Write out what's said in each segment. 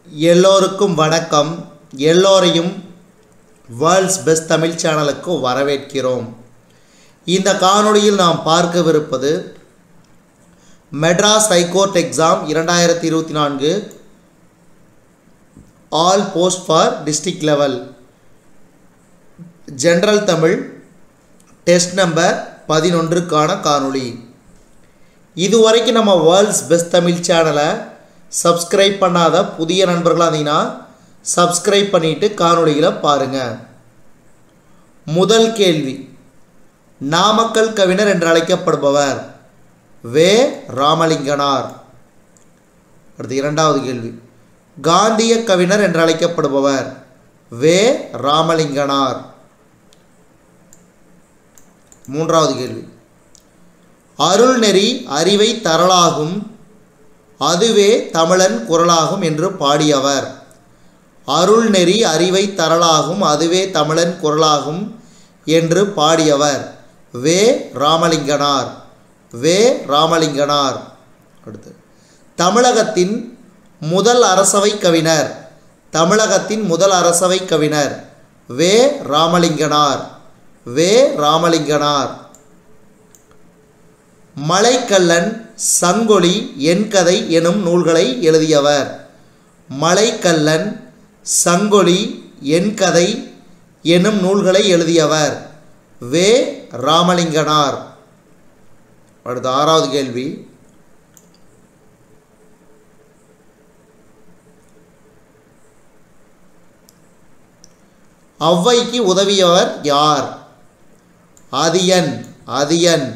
எல்லோருக்கும் வணக்கம் எல்லோரையும் வேர்ல்ட்ஸ் பெஸ்ட் தமிழ் சேனலுக்கு வரவேற்கிறோம் இந்த காணொளியில் நாம் பார்க்கவிருப்பது மெட்ராஸ் ஹைகோர்ட் எக்ஸாம் இரண்டாயிரத்தி இருபத்தி நான்கு all post for district level general Tamil test number பதினொன்றுக்கான காணொளி இதுவரைக்கும் நம்ம வேர்ல்ட்ஸ் பெஸ்ட் தமிழ் சேனலை சப்ஸ்கிரைப் பண்ணாத புதிய நண்பர்களாக இருந்தீங்கன்னா சப்ஸ்கிரைப் பண்ணிட்டு காணொளிகளை பாருங்கள் முதல் கேள்வி நாமக்கல் கவிஞர் என்று அழைக்கப்படுபவர் வே ராமலிங்கனார் அடுத்து இரண்டாவது கேள்வி காந்திய கவிஞர் என்று அழைக்கப்படுபவர் வே ராமலிங்கனார் மூன்றாவது கேள்வி அருள்நெறி அறிவை தரலாகும் அதுவே தமிழன் குரலாகும் என்று பாடியவர் அருள்நெறி அறிவை தரலாகும் அதுவே தமிழன் குரலாகும் என்று பாடியவர் வே ராமலிங்கனார் வே ராமலிங்கனார் அடுத்து தமிழகத்தின் முதல் அரசவை கவிஞர் தமிழகத்தின் முதல் அரசவை கவிஞர் வே ராமலிங்கனார் வே ராமலிங்கனார் மலைக்கல்லன் சங்கொலி என் கதை எனும் நூல்களை எழுதியவர் மலைக்கல்லன் சங்கொலி என் கதை எனும் நூல்களை எழுதியவர் வே ராமலிங்கனார் அடுத்த ஆறாவது கேள்வி ஔவைக்கு உதவியவர் யார் அதியன் அதியன்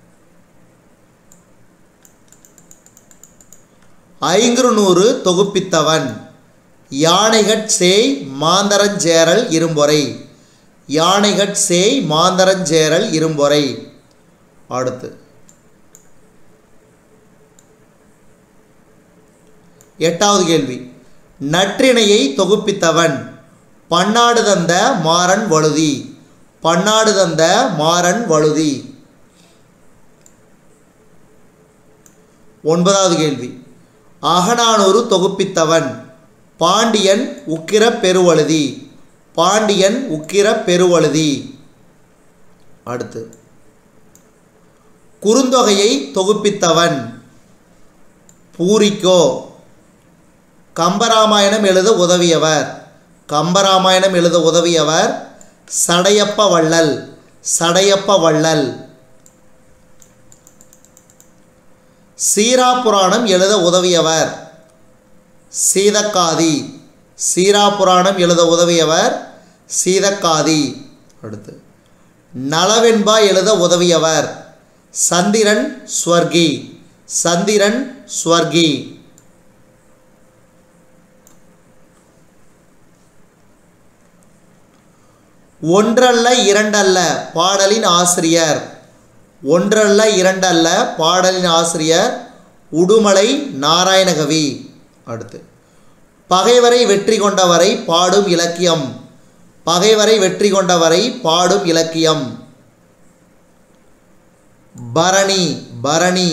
ஐங்குறுநூறு தொகுப்பித்தவன் யானைகட் சேய் மாந்தரஞ்சேரல் இரும்பொறை யானைகட் சேய் மாந்தரஞ்சேரல் இரும்பொறை அடுத்து எட்டாவது கேள்வி நற்றிணையை தொகுப்பித்தவன் பன்னாடு தந்த மாறன் வழுதி பன்னாடு தந்த மாறன் வழுதி ஒன்பதாவது கேள்வி அகநானூறு தொகுப்பித்தவன் பாண்டியன் உக்கிர பெருவழுதி பாண்டியன் உக்கிர பெருவழுதி அடுத்து குறுந்தொகையை தொகுப்பித்தவன் பூரிக்கோ கம்பராமாயணம் எழுத உதவியவர் கம்பராமாயணம் எழுத உதவியவர் சடையப்ப வள்ளல் சடையப்ப வள்ளல் சீரா புராணம் எழுத உதவியவர் சீதக்காதி சீரா புராணம் எழுத உதவியவர் சீதக்காதி அடுத்து நலவெண்பா எழுத உதவியவர் சந்திரன் ஸ்வர்கி சந்திரன் ஸ்வர்கி ஒன்றல்ல இரண்டல்ல பாடலின் ஆசிரியர் ஒன்றல்ல இரண்டல்ல பாடலின் ஆசிரியர் உடுமலை நாராயணகவி அடுத்து பகைவரை வெற்றி கொண்டவரை பாடும் இலக்கியம் பகைவரை வெற்றி கொண்டவரை பாடும் இலக்கியம் பரணி பரணி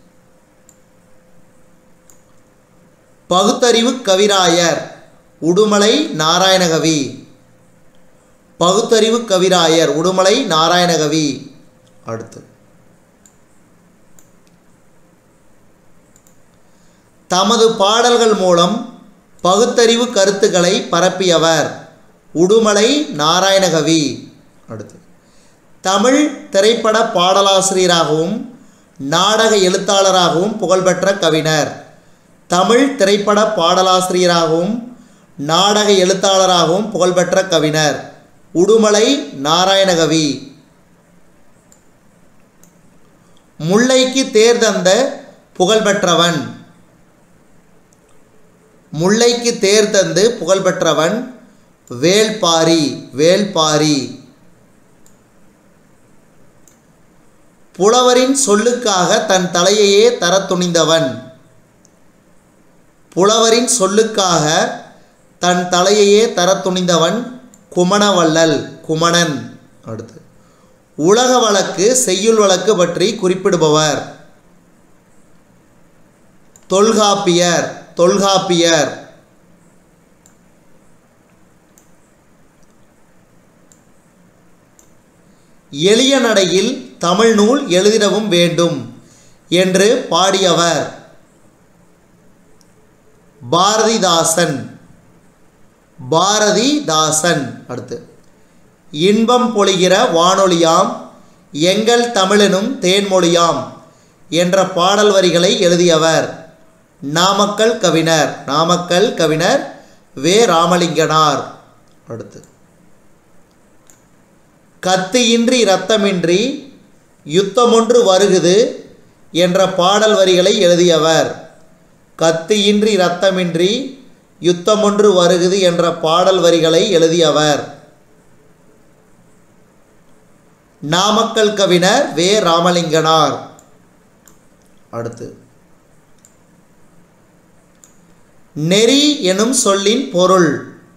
பகுத்தறிவு கவிராயர் உடுமலை நாராயணகவி பகுத்தறிவு கவிராயர் உடுமலை நாராயணகவி அடுத்து தமது பாடல்கள் மூலம் பகுத்தறிவு கருத்துக்களை பரப்பியவர் உடுமலை நாராயணகவி அடுத்து தமிழ் திரைப்பட பாடலாசிரியராகவும் நாடக எழுத்தாளராகவும் புகழ்பெற்ற கவிஞர் தமிழ் திரைப்பட பாடலாசிரியராகவும் நாடக எழுத்தாளராகவும் புகழ்பெற்ற கவிஞர் உடுமலை நாராயணகவி முல்லைக்கு தேர் தந்த புகழ்பெற்றவன் முல்லைக்கு தேர் தந்து புகழ்பெற்றவன் வேல்பாரி வேல்பாரி புலவரின் சொல்லுக்காக தன் தலையையே தர துணிந்தவன் புலவரின் சொல்லுக்காக தன் தலையையே தர துணிந்தவன் குமணவள்ளல் குமணன் அடுத்து உலக வழக்கு செய்யுள் வழக்கு பற்றி குறிப்பிடுபவர் தொல்காப்பியர் தொல்காப்பியர் எளிய நடையில் தமிழ் நூல் எழுதிடவும் வேண்டும் என்று பாடியவர் பாரதிதாசன் பாரதிதாசன் அடுத்து இன்பம் பொழிகிற வானொலியாம் எங்கள் தமிழெனும் தேன்மொழியாம் என்ற பாடல் வரிகளை எழுதியவர் நாமக்கல் கவிஞர் நாமக்கல் கவிஞர் வே ராமலிங்கனார் அடுத்து கத்தியின்றி இரத்தமின்றி யுத்தமொன்று வருகுது என்ற பாடல் வரிகளை எழுதியவர் கத்தியின்றி இரத்தமின்றி யுத்தமொன்று வருகுது என்ற பாடல் வரிகளை எழுதியவர் நாமக்கல் கவிஞர் வே ராமலிங்கனார் அடுத்து நெறி எனும் சொல்லின் பொருள்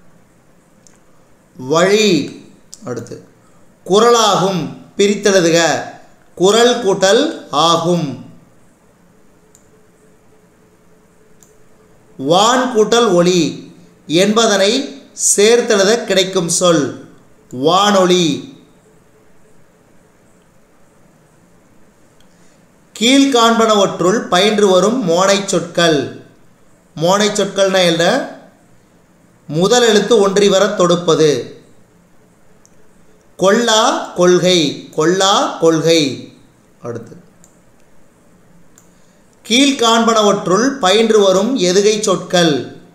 வழி அடுத்து குரலாகும் பிரித்தெழுதுக குரல் கூட்டல் ஆகும் வான் கூட்டல் ஒளி என்பதனை சேர்த்தெழுத கிடைக்கும் சொல் வானொலி கீழ்காண்பனவற்றுள் பயின்று வரும் மோனைச் சொற்கள் மோனைச் சொற்கள்னா என்ன முதல் எழுத்து ஒன்றி வர தொடுப்பது கொல்லா கொள்கை கொல்லா கொள்கை அடுத்து கீழ்காண்பனவற்றுள் பயின்று வரும் எதுகை சொற்கள்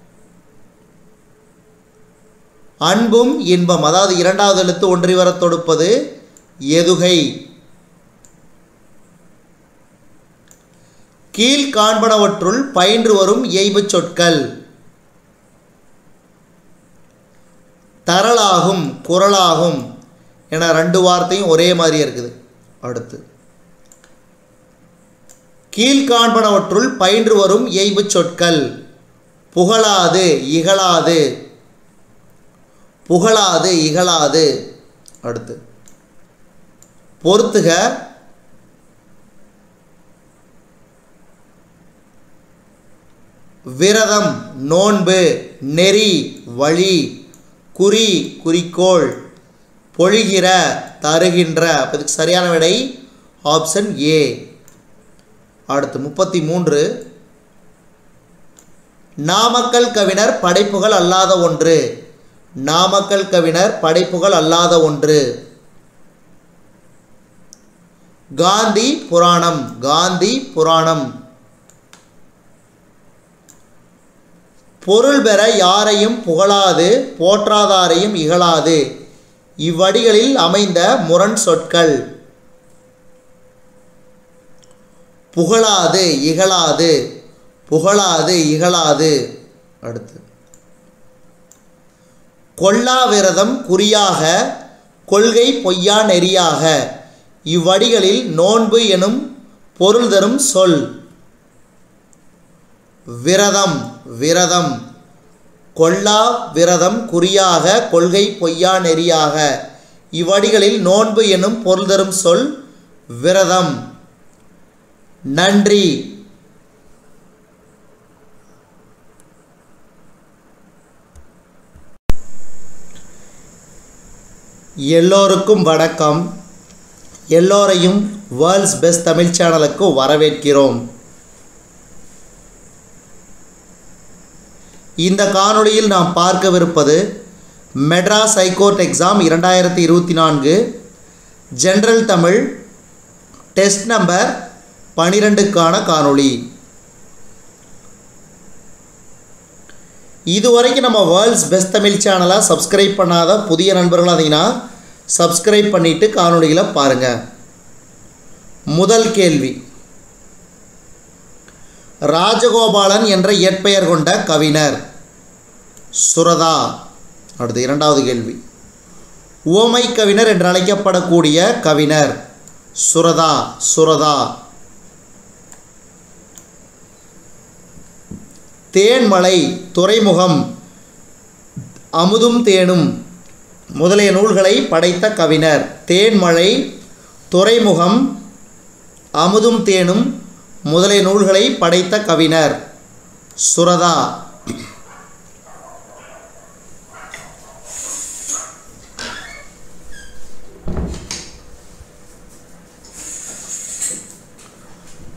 அன்பும் இன்பம் அதாவது இரண்டாவது எழுத்து ஒன்றி வர தொடுப்பது எதுகை கீழ்காண்பனவற்றுள் பயின்று வரும் இயைபுச் சொற்கள் தரலாகும் குரலாகும் என ரெண்டு வார்த்தையும் ஒரே மாதிரி இருக்குது அடுத்து கீழ்காண்பனவற்றுள் பயின்று வரும் இயைபுச் சொற்கள் புகழாது இகழாது புகழாது இகழாது அடுத்து பொறுத்துக விரதம் நோன்பு நெறி வழி குறி குறிக்கோள் பொழிகிற தருகின்ற அப்ப இதுக்கு சரியான விடை ஆப்ஷன் ஏ அடுத்து முப்பத்தி மூன்று நாமக்கல் கவிஞர் படைப்புகள் அல்லாத ஒன்று நாமக்கல் கவிஞர் படைப்புகள் அல்லாத ஒன்று காந்தி புராணம் காந்தி புராணம் பொருள் பெற யாரையும் புகழாது போற்றாதாரையும் இகழாது இவ்வடிகளில் அமைந்த முரண் சொற்கள் புகழாது இகழாது புகழாது இகழாது அடுத்து கொல்லா விரதம் குறியாக கொள்கை பொய்யா நெறியாக இவ்வடிகளில் நோன்பு எனும் பொருள் தரும் சொல் விரதம் விரதம் கொல்லா விரதம் குறியாக கொள்கை பொய்யா நெறியாக இவ்வடிகளில் நோன்பு எனும் பொருள் தரும் சொல் விரதம் நன்றி எல்லோருக்கும் வணக்கம் எல்லோரையும் வேர்ல்ட்ஸ் பெஸ்ட் தமிழ் சேனலுக்கு வரவேற்கிறோம் இந்த காணொளியில் நாம் பார்க்கவிருப்பது மெட்ராஸ் ஹைகோர்ட் எக்ஸாம் இரண்டாயிரத்தி இருபத்தி நான்கு ஜென்ரல் தமிழ் டெஸ்ட் நம்பர் பனிரெண்டுக்கான காணொளி இதுவரைக்கும் நம்ம வேர்ல்ட்ஸ் பெஸ்ட் தமிழ் சேனலை சப்ஸ்கிரைப் பண்ணாத புதிய நண்பர்கள் இருந்தீங்கன்னா சப்ஸ்கிரைப் பண்ணிவிட்டு காணொளிகளை பாருங்கள் முதல் கேள்வி ராஜகோபாலன் என்ற இயற்பெயர் கொண்ட கவிஞர் சுரதா அடுத்து இரண்டாவது கேள்வி உவமை கவிஞர் என்று அழைக்கப்படக்கூடிய கவிஞர் சுரதா சுரதா தேன்மலை துறைமுகம் அமுதும் தேனும் முதலிய நூல்களை படைத்த கவிஞர் தேன்மழை துறைமுகம் அமுதும் தேனும் முதலிய நூல்களை படைத்த கவிஞர் சுரதா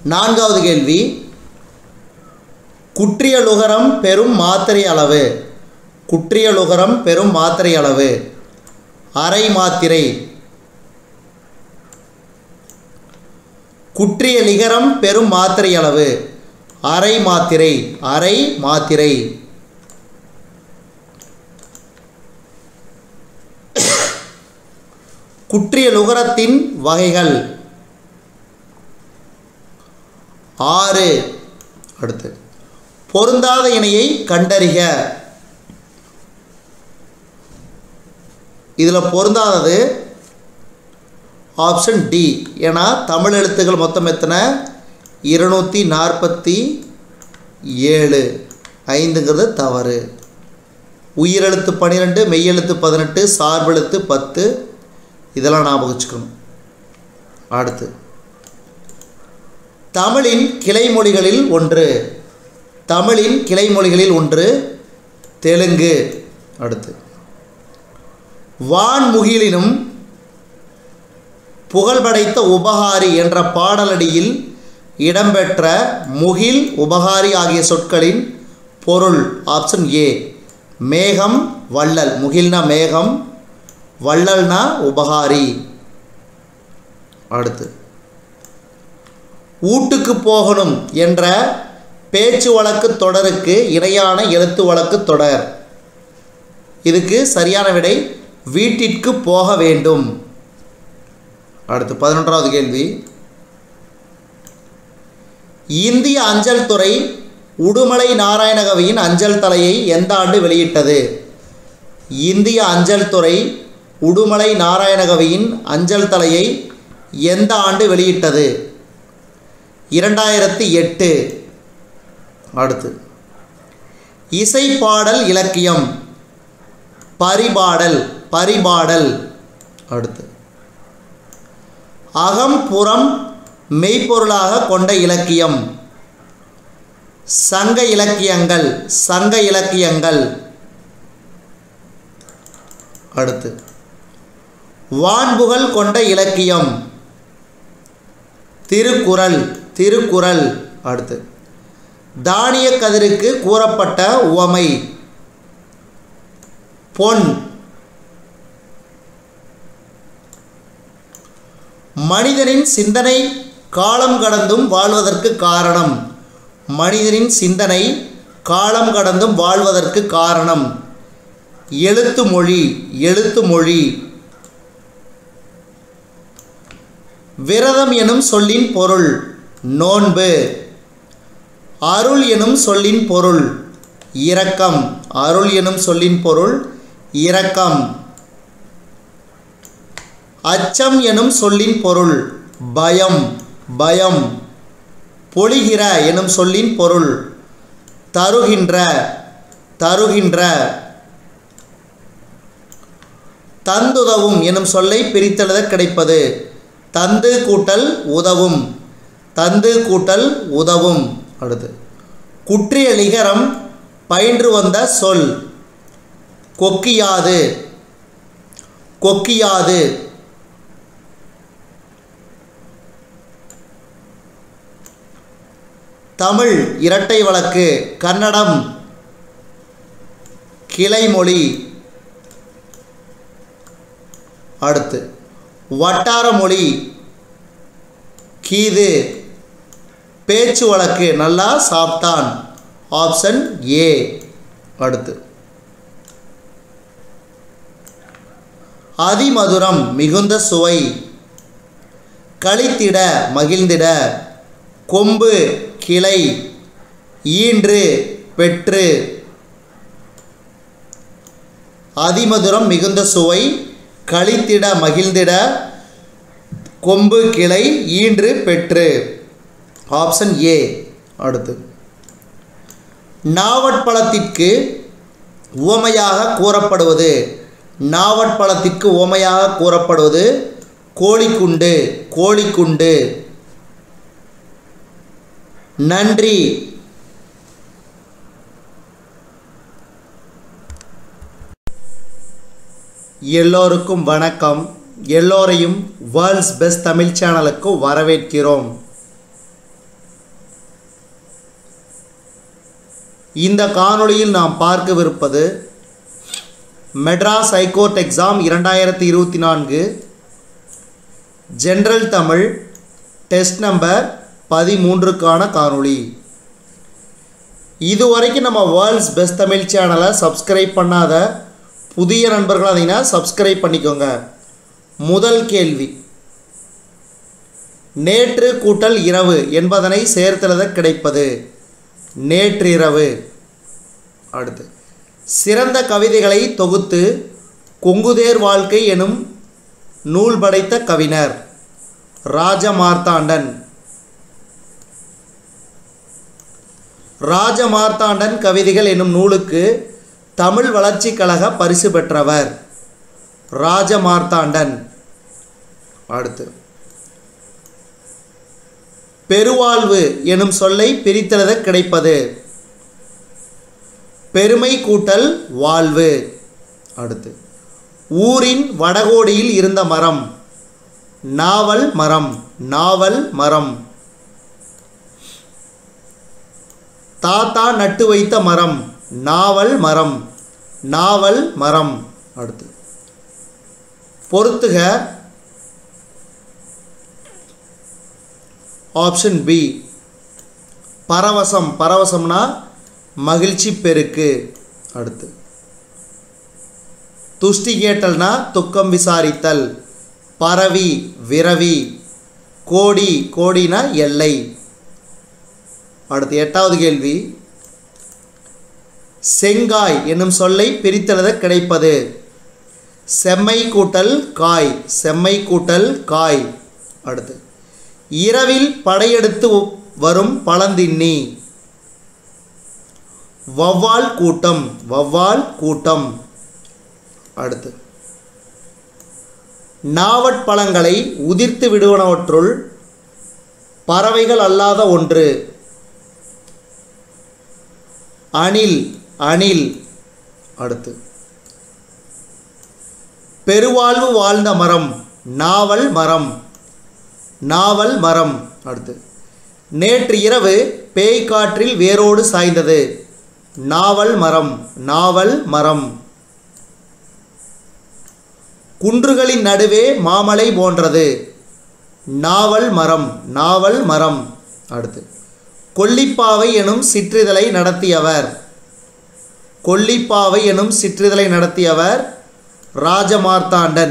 நான்காவது கேள்வி குற்றியலுகரம் பெரும் மாத்திரை அளவு குற்றியலுகரம் பெரும் மாத்திரை அளவு அரை மாத்திரை குற்றிய லிகரம் பெரும் மாத்திரை அளவு அரை மாத்திரை அரை மாத்திரை குற்றிய லுகரத்தின் வகைகள் ஆறு அடுத்து பொருந்தாத இணையை கண்டறிக இதில் பொருந்தாதது ஆப்ஷன் டி ஏன்னா தமிழ் எழுத்துக்கள் மொத்தம் எத்தனை இருநூற்றி நாற்பத்தி ஏழு ஐந்துங்கிறது தவறு உயிரெழுத்து பன்னிரெண்டு மெய்யெழுத்து பதினெட்டு சார்பெழுத்து பத்து இதெல்லாம் ஞாபகம் வச்சுக்கணும் அடுத்து தமிழின் கிளைமொழிகளில் ஒன்று தமிழின் கிளைமொழிகளில் ஒன்று தெலுங்கு அடுத்து வான்முகிலினும் புகழ்படைத்த உபகாரி என்ற பாடலடியில் இடம்பெற்ற முகில் உபகாரி ஆகிய சொற்களின் பொருள் ஆப்ஷன் ஏ மேகம் வள்ளல் முகில்னா மேகம் வள்ளல்னா உபகாரி அடுத்து ஊட்டுக்கு போகணும் என்ற பேச்சு வழக்கு தொடருக்கு இணையான எழுத்து வழக்கு தொடர் இதுக்கு சரியான விடை வீட்டிற்கு போக வேண்டும் அடுத்து பதினொன்றாவது கேள்வி இந்திய அஞ்சல் துறை உடுமலை நாராயணகவியின் அஞ்சல் தலையை எந்த ஆண்டு வெளியிட்டது இந்திய அஞ்சல் துறை உடுமலை நாராயணகவியின் அஞ்சல் தலையை எந்த ஆண்டு வெளியிட்டது இரண்டாயிரத்தி எட்டு அடுத்து இசைப்பாடல் இலக்கியம் பரிபாடல் பரிபாடல் அடுத்து அகம் புறம் மெய்ப்பொருளாக கொண்ட இலக்கியம் சங்க இலக்கியங்கள் சங்க இலக்கியங்கள் அடுத்து வான்புகழ் கொண்ட இலக்கியம் திருக்குறள் திருக்குறள் அடுத்து தானிய கதிருக்கு கூறப்பட்ட உவமை பொன் மனிதனின் சிந்தனை காலம் கடந்தும் வாழ்வதற்கு காரணம் மனிதனின் சிந்தனை காலம் கடந்தும் வாழ்வதற்கு காரணம் எழுத்து மொழி எழுத்து மொழி விரதம் எனும் சொல்லின் பொருள் நோன்பு அருள் எனும் சொல்லின் பொருள் இரக்கம் அருள் எனும் சொல்லின் பொருள் இரக்கம் அச்சம் எனும் சொல்லின் பொருள் பயம் பயம் பொழிகிற எனும் சொல்லின் பொருள் தருகின்ற தருகின்ற தந்துதவும் எனும் சொல்லை பிரித்தெழுத கிடைப்பது தந்து கூட்டல் உதவும் தந்து கூட்டல் உதவும் அடுத்து குற்றிய லிகரம் பயின்று வந்த சொல் கொக்கியாது கொக்கியாது தமிழ் இரட்டை வழக்கு கன்னடம் கிளைமொழி அடுத்து வட்டார மொழி கீது பேச்சு வழக்கு நல்லா சாப்பிட்டான் ஆப்ஷன் ஏ அடுத்து அதிமதுரம் மிகுந்த சுவை கழித்திட மகிழ்ந்திட கொம்பு கிளை ஈன்று பெற்று அதிமதுரம் மிகுந்த சுவை கழித்திட மகிழ்ந்திட கொம்பு கிளை ஈன்று பெற்று ஆப்ஷன் ஏ அடுத்து நாவட்பழத்திற்கு உவமையாக கூறப்படுவது நாவட்பழத்திற்கு உவமையாக கூறப்படுவது கோழிக்குண்டு கோழிக்குண்டு நன்றி எல்லோருக்கும் வணக்கம் எல்லோரையும் வேர்ல்ட்ஸ் பெஸ்ட் தமிழ் சேனலுக்கு வரவேற்கிறோம் இந்த காணொளியில் நாம் பார்க்கவிருப்பது மெட்ராஸ் ஹைகோர்ட் எக்ஸாம் இரண்டாயிரத்தி இருபத்தி நான்கு ஜென்ரல் தமிழ் டெஸ்ட் நம்பர் பதிமூன்றுக்கான காணொளி இதுவரைக்கும் நம்ம வேர்ல்ட்ஸ் பெஸ்ட் தமிழ் சேனலை சப்ஸ்கிரைப் பண்ணாத புதிய நண்பர்கள் அதீங்கன்னா சப்ஸ்கிரைப் பண்ணிக்கோங்க முதல் கேள்வி நேற்று கூட்டல் இரவு என்பதனை சேர்த்தெழுத கிடைப்பது நேற்றிரவு அடுத்து சிறந்த கவிதைகளை தொகுத்து கொங்குதேர் வாழ்க்கை எனும் நூல் படைத்த கவிஞர் ராஜமார்த்தாண்டன் ராஜமார்த்தாண்டன் கவிதைகள் என்னும் நூலுக்கு தமிழ் வளர்ச்சிக் கழக பரிசு பெற்றவர் ராஜமார்த்தாண்டன் அடுத்து பெருவாழ்வு எனும் சொல்லை பிரித்தெழுத கிடைப்பது பெருமை கூட்டல் வாழ்வு அடுத்து ஊரின் வடகோடியில் இருந்த மரம் நாவல் மரம் நாவல் மரம் தாத்தா நட்டு வைத்த மரம் நாவல் மரம் நாவல் மரம் அடுத்து பொறுத்துக ஆப்ஷன் பி பரவசம் பரவசம்னா மகிழ்ச்சி பெருக்கு அடுத்து துஷ்டி கேட்டல்னா துக்கம் விசாரித்தல் பரவி விரவி கோடி கோடினா எல்லை அடுத்து எட்டாவது கேள்வி செங்காய் என்னும் சொல்லை பிரித்தெழுத கிடைப்பது செம்மை கூட்டல் காய் செம்மை கூட்டல் காய் அடுத்து இரவில் படையெடுத்து வரும் பழந்தின்னி வவ்வால் கூட்டம் வவ்வால் கூட்டம் அடுத்து நாவற்பழங்களை உதிர்த்து விடுவனவற்றுள் பறவைகள் அல்லாத ஒன்று அணில் அணில் அடுத்து பெருவாழ்வு வாழ்ந்த மரம் நாவல் மரம் நாவல் மரம் அடுத்து நேற்று இரவு பேய் காற்றில் வேரோடு சாய்ந்தது நாவல் மரம் நாவல் மரம் குன்றுகளின் நடுவே மாமலை போன்றது நாவல் மரம் நாவல் மரம் அடுத்து கொல்லிப்பாவை எனும் சிற்றிதழை நடத்தியவர் கொல்லிப்பாவை எனும் சிற்றிதழை நடத்தியவர் ராஜமார்த்தாண்டன்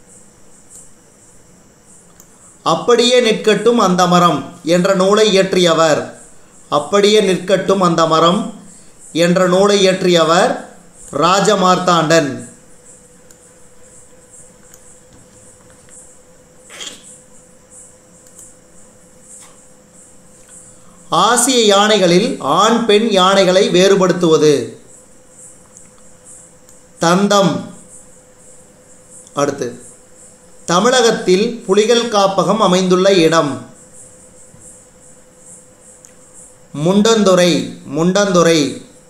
அப்படியே நிற்கட்டும் அந்த மரம் என்ற நூலை இயற்றியவர் அப்படியே நிற்கட்டும் அந்த மரம் என்ற நூலை இயற்றியவர் ராஜமார்த்தாண்டன் ஆசிய யானைகளில் ஆண் பெண் யானைகளை வேறுபடுத்துவது தந்தம் அடுத்து தமிழகத்தில் புலிகள் காப்பகம் அமைந்துள்ள இடம் முண்டந்துறை முண்டந்துறை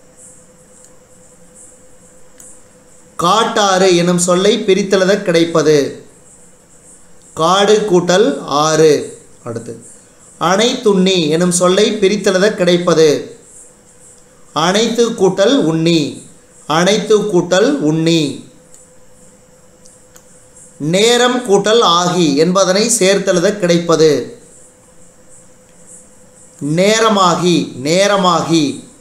காட்டாறு எனும் சொல்லை பிரித்தெழுத கிடைப்பது காடு கூட்டல் ஆறு அடுத்து அனைத்துண்ணி எனும் சொல்லை பிரித்தெழுத கிடைப்பது அனைத்து கூட்டல் உண்ணி அனைத்து கூட்டல் உண்ணி நேரம் கூட்டல் ஆகி என்பதனை சேர்த்தெழுத கிடைப்பது நேரமாகி நேரமாகி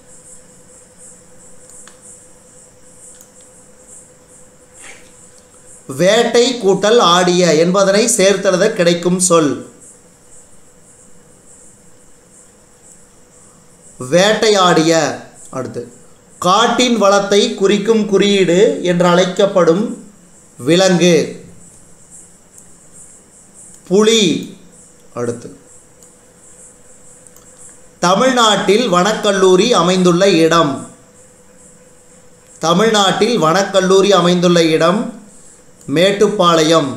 வேட்டை கூட்டல் ஆடிய என்பதனை சேர்த்தெழுத கிடைக்கும் சொல் வேட்டையாடிய அடுத்து காட்டின் வளத்தை குறிக்கும் குறியீடு என்று அழைக்கப்படும் விலங்கு புலி அடுத்து தமிழ்நாட்டில் வனக்கல்லூரி அமைந்துள்ள இடம் தமிழ்நாட்டில் வனக்கல்லூரி அமைந்துள்ள இடம் மேட்டுப்பாளையம்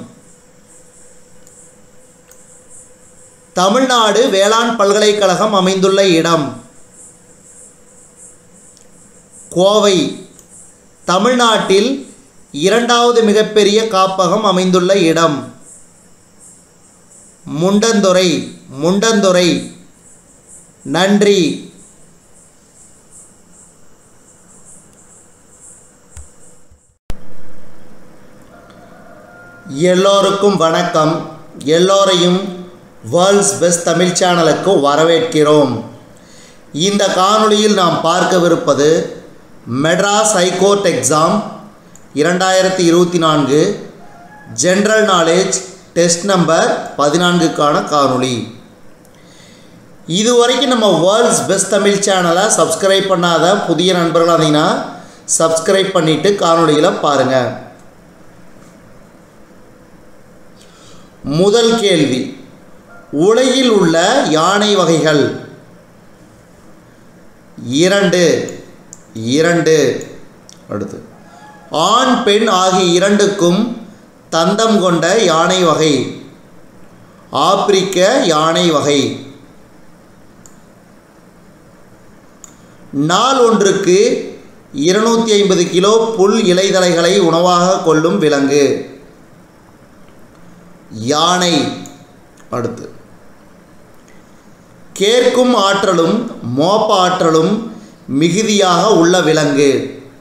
தமிழ்நாடு வேளாண் பல்கலைக்கழகம் அமைந்துள்ள இடம் கோவை தமிழ்நாட்டில் இரண்டாவது மிகப்பெரிய காப்பகம் அமைந்துள்ள இடம் முண்டந்துறை முண்டந்துறை நன்றி எல்லோருக்கும் வணக்கம் எல்லோரையும் வேர்ல்ட்ஸ் பெஸ்ட் தமிழ் சேனலுக்கு வரவேற்கிறோம் இந்த காணொளியில் நாம் பார்க்கவிருப்பது மெட்ராஸ் ஹைகோர்ட் எக்ஸாம் இரண்டாயிரத்தி இருபத்தி நான்கு ஜென்ரல் நாலேஜ் டெஸ்ட் நம்பர் பதினான்குக்கான காணொளி இதுவரைக்கும் நம்ம வேர்ல்ட்ஸ் பெஸ்ட் தமிழ் சேனலை சப்ஸ்கிரைப் பண்ணாத புதிய நண்பர்களாக இருந்தீங்கன்னா சப்ஸ்கிரைப் பண்ணிவிட்டு காணொளிகளை பாருங்கள் முதல் கேள்வி உலகில் உள்ள யானை வகைகள் இரண்டு இரண்டு அடுத்து ஆண் பெண் ஆகிய இரண்டுக்கும் தந்தம் கொண்ட யானை வகை ஆப்பிரிக்க யானை வகை நாள் ஒன்றுக்கு இருநூற்றி ஐம்பது கிலோ புல் இலைதலைகளை உணவாக கொள்ளும் விலங்கு யானை அடுத்து கேட்கும் ஆற்றலும் மோப்ப ஆற்றலும் மிகுதியாக உள்ள விலங்கு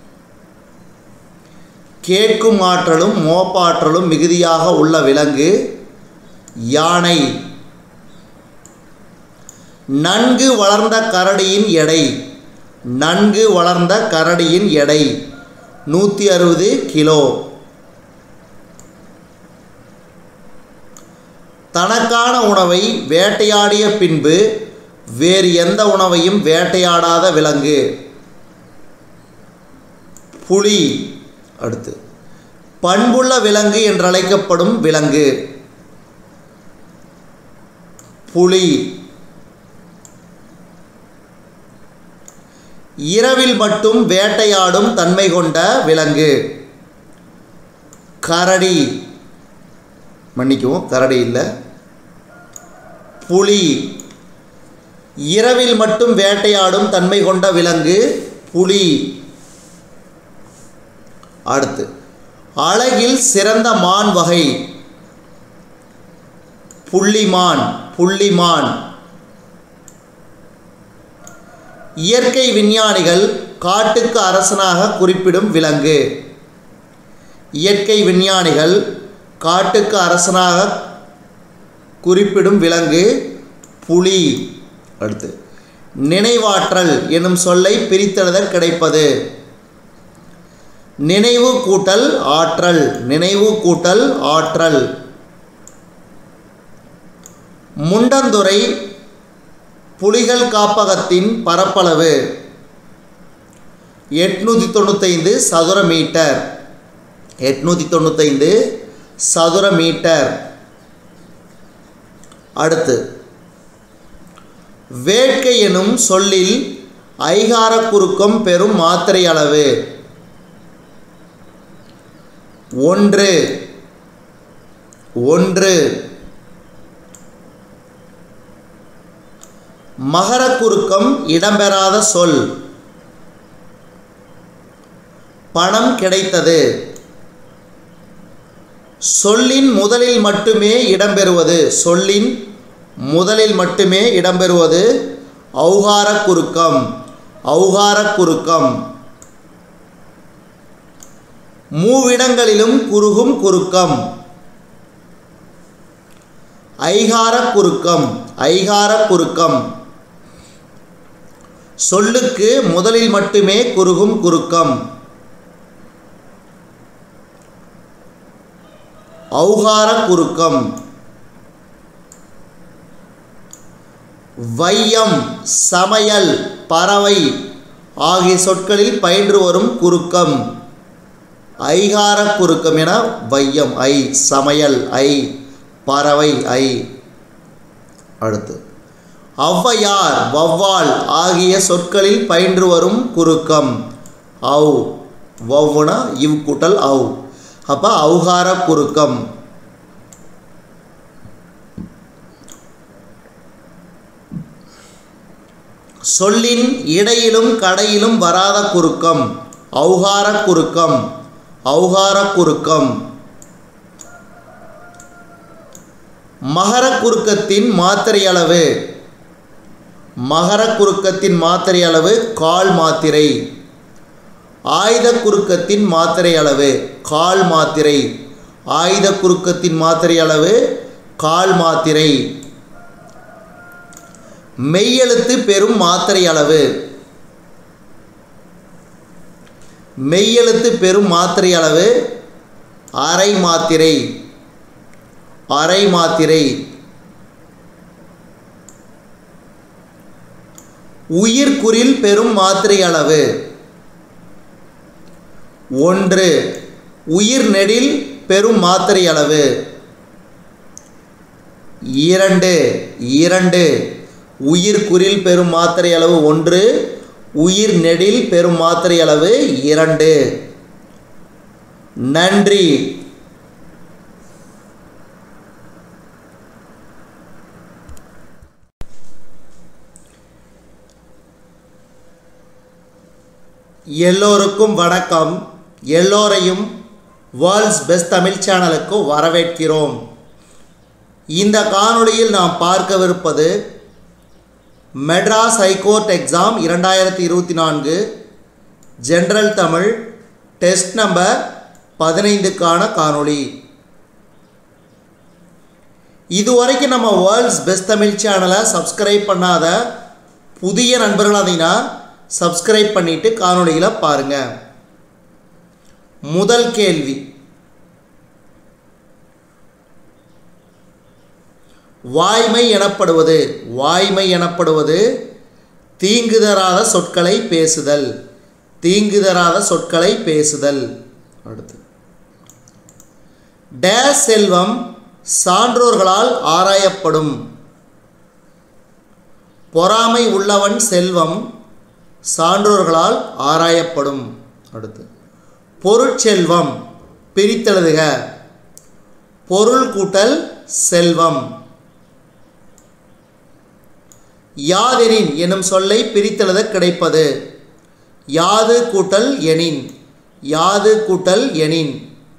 கேட்கும் ஆற்றலும் மோப்ப ஆற்றலும் மிகுதியாக உள்ள விலங்கு யானை நன்கு வளர்ந்த கரடியின் எடை நன்கு வளர்ந்த கரடியின் எடை நூற்றி அறுபது கிலோ தனக்கான உணவை வேட்டையாடிய பின்பு வேறு எந்த உணவையும் வேட்டையாடாத விலங்கு புலி அடுத்து பண்புள்ள விலங்கு என்றழைக்கப்படும் விலங்கு புலி இரவில் மட்டும் வேட்டையாடும் தன்மை கொண்ட விலங்கு கரடி மன்னிக்கவும் கரடி இல்லை புலி இரவில் மட்டும் வேட்டையாடும் தன்மை கொண்ட விலங்கு புலி அடுத்து அழகில் சிறந்த மான் வகை புள்ளிமான் புள்ளிமான் இயற்கை விஞ்ஞானிகள் காட்டுக்கு அரசனாக குறிப்பிடும் விலங்கு இயற்கை விஞ்ஞானிகள் காட்டுக்கு அரசனாக குறிப்பிடும் விலங்கு புலி அடுத்து நினைவாற்றல் என்னும் சொல்லை பிரித்தெழுத கிடைப்பது நினைவு கூட்டல் ஆற்றல் நினைவு கூட்டல் ஆற்றல் முண்டந்துறை புலிகள் காப்பகத்தின் பரப்பளவு எட்நூற்றி தொண்ணூத்தைந்து சதுர மீட்டர் எட்நூற்றி தொண்ணூத்தைந்து சதுர மீட்டர் அடுத்து வேட்கை எனும் சொல்லில் ஐகார குறுக்கம் பெறும் மாத்திரை அளவு ஒன்று ஒன்று மகர குறுக்கம் இடம்பெறாத சொல் பணம் கிடைத்தது சொல்லின் முதலில் மட்டுமே இடம்பெறுவது சொல்லின் முதலில் மட்டுமே இடம்பெறுவது ஔகார குறுக்கம் ஔகார குறுக்கம் மூவிடங்களிலும் குறுகும் குறுக்கம் ஐகார குறுக்கம் ஐகார குறுக்கம் சொல்லுக்கு முதலில் மட்டுமே குறுகும் குறுக்கம் ஔகார குறுக்கம் வையம் சமையல் பறவை ஆகிய சொற்களில் பயின்று வரும் குறுக்கம் ஐகார குறுக்கம் என வையம் ஐ சமையல் ஐ பறவை ஐ அடுத்து ஔவையார் வௌவால் ஆகிய சொற்களில் பயின்று வரும் குறுக்கம் ஔ வௌவுனா இவ் கூட்டல் ஔ அப்போ ஔகார குறுக்கம் சொல்லின் இடையிலும் கடையிலும் வராத குறுக்கம் ஔகார குறுக்கம் ஔகார குறுக்கம் மகர குறுக்கத்தின் மாத்திரை அளவு மகர குறுக்கத்தின் மாத்திரை அளவு கால் மாத்திரை ஆயுத குறுக்கத்தின் மாத்திரை அளவு கால் மாத்திரை ஆயுத குறுக்கத்தின் மாத்திரை அளவு கால் மாத்திரை மெய்யெழுத்து பெறும் மாத்திரை அளவு மெய்யெழுத்து பெறும் மாத்திரை அளவு அரை மாத்திரை அரை மாத்திரை உயிர்குறில் பெறும் மாத்திரை அளவு ஒன்று உயிர் நெடில் பெறும் மாத்திரை அளவு இரண்டு இரண்டு உயிர் குறில் பெறும் மாத்திரை அளவு ஒன்று உயிர் நெடில் பெறும் மாத்திரை அளவு இரண்டு நன்றி எல்லோருக்கும் வணக்கம் எல்லோரையும் வேர்ல்ட்ஸ் பெஸ்ட் தமிழ் சேனலுக்கு வரவேற்கிறோம் இந்த காணொளியில் நாம் பார்க்கவிருப்பது மெட்ராஸ் ஹைகோர்ட் எக்ஸாம் இரண்டாயிரத்தி இருபத்தி நான்கு ஜென்ரல் தமிழ் டெஸ்ட் நம்பர் பதினைந்துக்கான காணொளி இதுவரைக்கும் நம்ம வேர்ல்ட்ஸ் பெஸ்ட் தமிழ் சேனலை சப்ஸ்கிரைப் பண்ணாத புதிய நண்பர்கள் இருந்தீங்கன்னா சப்ஸ்கிரைப் பண்ணிட்டு காணொளிகளை பாருங்கள் முதல் கேள்வி வாய்மை எனப்படுவது வாய்மை எனப்படுவது தீங்கு தராத சொற்களை பேசுதல் தீங்கு தராத சொற்களை பேசுதல் அடுத்து டேஸ் செல்வம் சான்றோர்களால் ஆராயப்படும் பொறாமை உள்ளவன் செல்வம் சான்றோர்களால் ஆராயப்படும் அடுத்து பொருட்செல்வம் பிரித்தெழுதுக பொருள் கூட்டல் செல்வம் யாதெனின் எனும் சொல்லை பிரித்தெழுத கிடைப்பது யாது கூட்டல் எனின் யாது கூட்டல் எனின்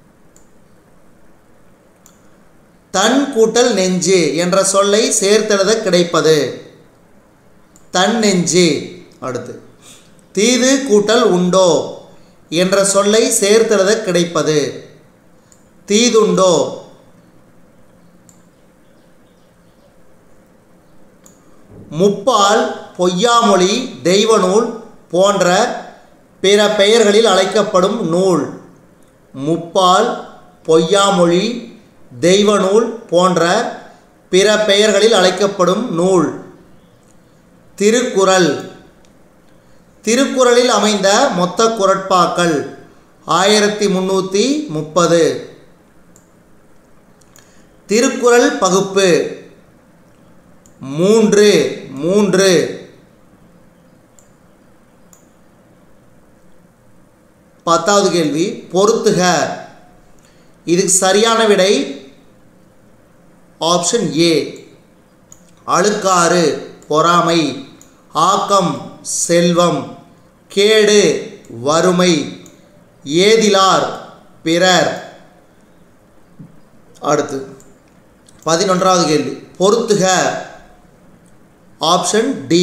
தன் கூட்டல் நெஞ்சு என்ற சொல்லை சேர்த்தெழுத கிடைப்பது தன் நெஞ்சு அடுத்து தீது கூட்டல் உண்டோ என்ற சொல்லை சேர்த்தெழுத கிடைப்பது தீதுண்டோ முப்பால் பொய்யாமொழி தெய்வநூல் போன்ற பிற பெயர்களில் அழைக்கப்படும் நூல் முப்பால் பொய்யாமொழி தெய்வநூல் போன்ற பிற பெயர்களில் அழைக்கப்படும் நூல் திருக்குறள் திருக்குறளில் அமைந்த மொத்த குரட்பாக்கள் ஆயிரத்தி முந்நூற்றி முப்பது திருக்குறள் பகுப்பு மூன்று மூன்று பத்தாவது கேள்வி பொருத்துக இதுக்கு சரியான விடை ஆப்ஷன் ஏ அழுக்காறு பொறாமை ஆக்கம் செல்வம் கேடு வறுமை ஏதிலார் பிறர் அடுத்து பதினொன்றாவது கேள்வி பொருத்துக ஆப்ஷன் டி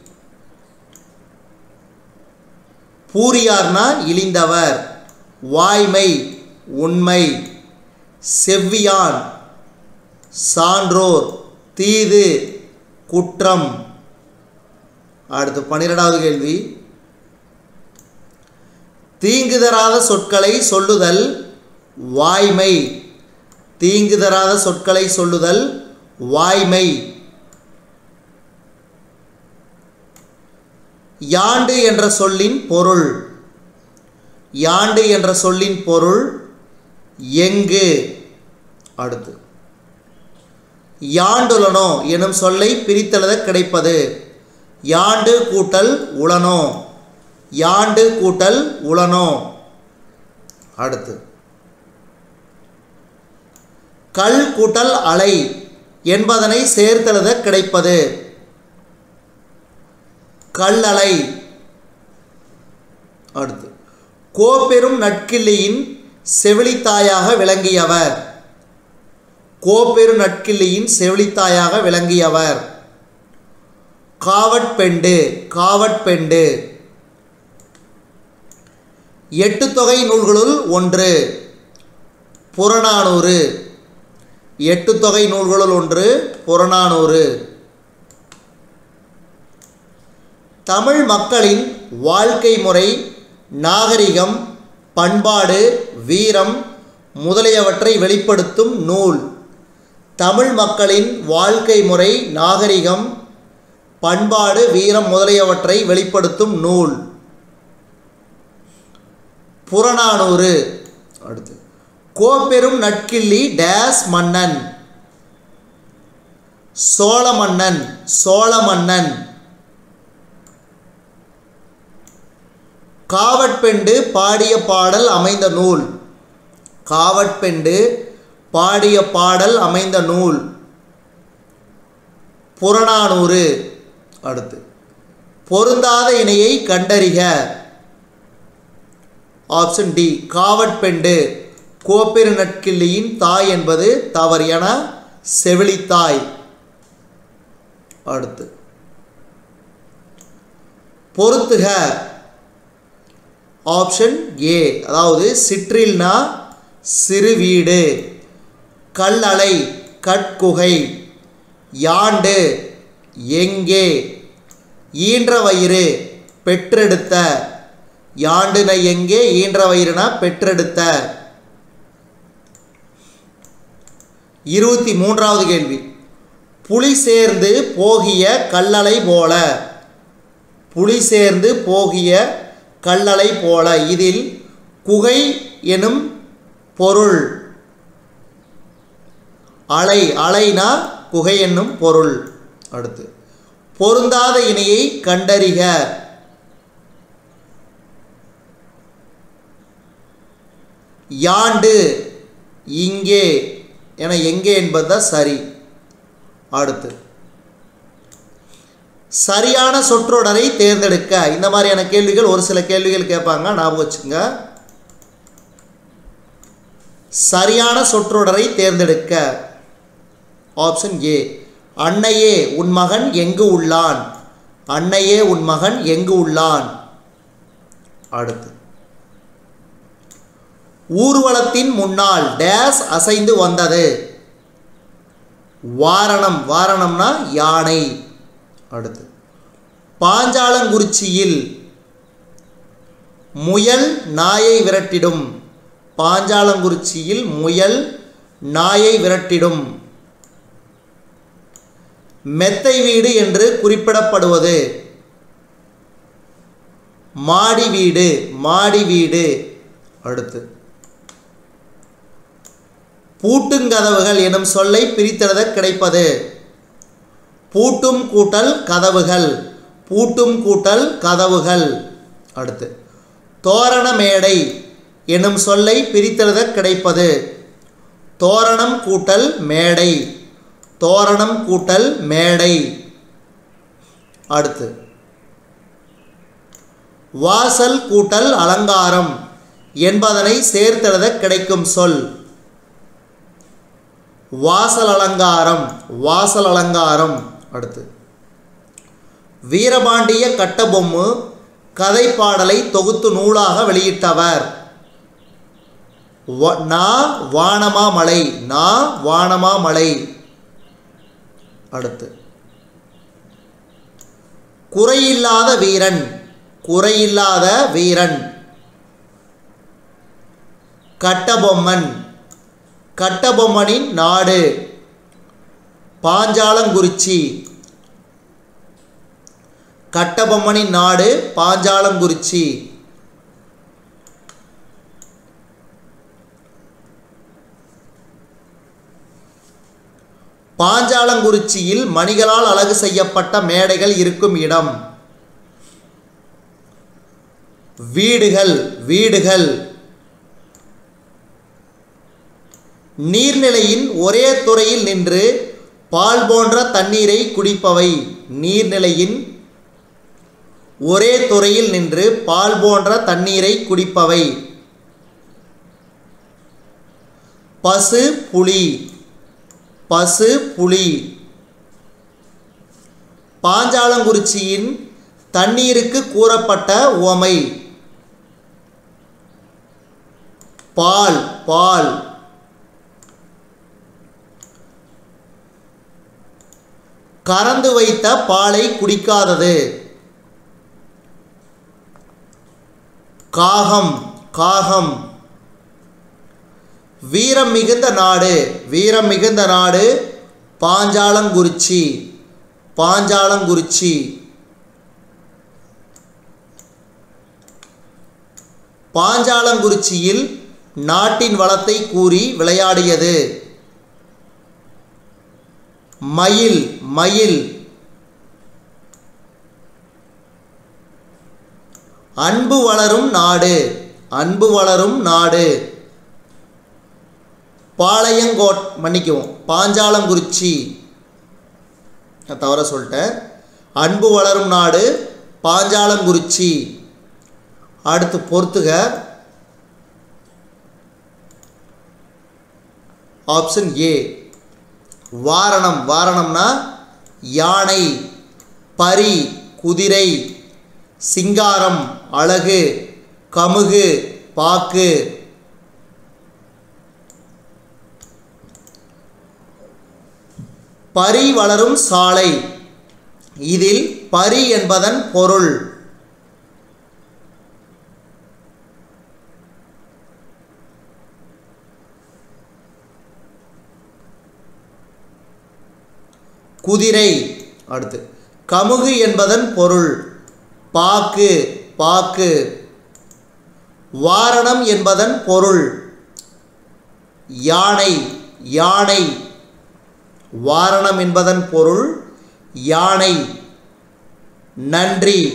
பூரியார்னா இழிந்தவர் வாய்மை உண்மை செவ்வியான் சான்றோர் தீது குற்றம் அடுத்து பன்னிரெண்டாவது கேள்வி தீங்கு தராத சொற்களை சொல்லுதல் வாய்மை தீங்கு தராத சொற்களை சொல்லுதல் வாய்மை யாண்டு என்ற சொல்லின் பொருள் யாண்டு என்ற சொல்லின் பொருள் எங்கு அடுத்து யாண்டுலனோ எனும் சொல்லை பிரித்தெழுத கிடைப்பது யாண்டு கூட்டல் உளனோ யாண்டு கூட்டல் உளனோ அடுத்து கல் கூட்டல் அலை என்பதனை சேர்த்தெழுத கிடைப்பது கல்லலை அடுத்து கோப்பெரும் நட்கிள்ளியின் செவிலித்தாயாக விளங்கியவர் கோப்பெரு நட்கிள்ளியின் செவிலித்தாயாக விளங்கியவர் காவட்பெண்டு காவட்பெண்டு எட்டு தொகை நூல்களுள் ஒன்று புறநானூறு எட்டு தொகை நூல்களுள் ஒன்று புறநானூறு தமிழ் மக்களின் வாழ்க்கை முறை நாகரிகம் பண்பாடு வீரம் முதலியவற்றை வெளிப்படுத்தும் நூல் தமிழ் மக்களின் வாழ்க்கை முறை நாகரிகம் பண்பாடு வீரம் முதலியவற்றை வெளிப்படுத்தும் நூல் புறநானூறு அடுத்து கோப்பெரும் நட்கிள்ளி டேஸ் மன்னன் சோழ மன்னன் சோழ மன்னன் காவட்பெண்டு பாடிய பாடல் அமைந்த நூல் காவட்பெண்டு பாடிய பாடல் அமைந்த நூல் புறநானூறு அடுத்து பொருந்தாத இணையை கண்டறிக ஆப்ஷன் டி காவட்பெண்டு கோப்பெரு நட்கிள்ளியின் தாய் என்பது தவறு என செவிலித்தாய் அடுத்து பொருத்துக ஆப்ஷன் ஏ அதாவது சிற்றில்னா சிறு வீடு கல்லறை கட்குகை யாண்டு எங்கே ஈன்ற வயிறு பெற்றெடுத்த யாண்டுன எங்கே ஈன்ற வயிறுனா பெற்றெடுத்த இருபத்தி மூன்றாவது கேள்வி புலி சேர்ந்து போகிய கல்லலை போல புலி சேர்ந்து போகிய கல்லலை போல இதில் குகை எனும் பொருள் அலை அலைனா குகை என்னும் பொருள் அடுத்து பொருந்தாத இணையை கண்டறிக யாண்டு இங்கே என எங்கே என்பதுதான் சரி அடுத்து சரியான சொற்றொடரை தேர்ந்தெடுக்க இந்த மாதிரியான கேள்விகள் ஒரு சில கேள்விகள் கேட்பாங்க ஞாபகம் வச்சுங்க சரியான சொற்றொடரை தேர்ந்தெடுக்க ஆப்ஷன் ஏ அன்னையே உன் மகன் எங்கு உள்ளான் அன்னையே உன் மகன் எங்கு உள்ளான் அடுத்து ஊர்வலத்தின் முன்னால் டேஸ் அசைந்து வந்தது வாரணம் வாரணம்னா யானை அடுத்து பாஞ்சாலங்குறிச்சியில் முயல் நாயை விரட்டிடும் பாஞ்சாலங்குறிச்சியில் முயல் நாயை விரட்டிடும் மெத்தை வீடு என்று குறிப்பிடப்படுவது மாடி வீடு மாடி வீடு அடுத்து பூட்டுங்கதவுகள் எனும் சொல்லை பிரித்தெழுத கிடைப்பது பூட்டும் கூட்டல் கதவுகள் பூட்டும் கூட்டல் கதவுகள் அடுத்து தோரண மேடை எனும் சொல்லை பிரித்தெழுத கிடைப்பது தோரணம் கூட்டல் மேடை தோரணம் கூட்டல் மேடை அடுத்து வாசல் கூட்டல் அலங்காரம் என்பதனை சேர்த்தெழுத கிடைக்கும் சொல் வாசல் அலங்காரம் வாசல் அலங்காரம் அடுத்து வீரபாண்டிய கட்டபொம்மு கதைப்பாடலை தொகுத்து நூலாக வெளியிட்டவர் வ- நா வானமாமலை நா வானமாமலை அடுத்து குறையில்லாத வீரன் குறையில்லாத வீரன் கட்டபொம்மன் கட்டபொம்மனின் நாடு பாஞ்சாலங்குறிச்சி கட்டபொம்மனின் நாடு பாஞ்சாலங்குறிச்சி பாஞ்சாலங்குறிச்சியில் மணிகளால் அழகு செய்யப்பட்ட மேடைகள் இருக்கும் இடம் வீடுகள் வீடுகள் நீர்நிலையின் ஒரே துறையில் நின்று பால் போன்ற தண்ணீரை குடிப்பவை நீர்நிலையின் ஒரே துறையில் நின்று பால் போன்ற தண்ணீரை குடிப்பவை பசு புலி பசு புலி பாஞ்சாலங்குறிச்சியின் தண்ணீருக்கு கூறப்பட்ட உவமை பால் பால் கறந்து வைத்த பாலை குடிக்காதது காகம் காகம் வீரம் மிகுந்த நாடு வீரம் மிகுந்த நாடு பாஞ்சாலங்குறிச்சி பாஞ்சாலங்குறிச்சி பாஞ்சாலங்குறிச்சியில் நாட்டின் வளத்தை கூறி விளையாடியது மயில் மயில் அன்பு வளரும் நாடு அன்பு வளரும் நாடு பாளையங்கோட் மன்னிக்கவும் பாஞ்சாலங்குறிச்சி நான் தவற சொல்லிட்டேன் அன்பு வளரும் நாடு பாஞ்சாலங்குறிச்சி அடுத்து பொறுத்துக ஆப்ஷன் ஏ வாரணம் வாரணம்னா யானை பரி குதிரை சிங்காரம் அழகு கமுகு பாக்கு பரி வளரும் சாலை இதில் பரி என்பதன் பொருள் குதிரை அடுத்து கமுகு என்பதன் பொருள் பாக்கு பாக்கு வாரணம் என்பதன் பொருள் யானை யானை வாரணம் என்பதன் பொருள் யானை நன்றி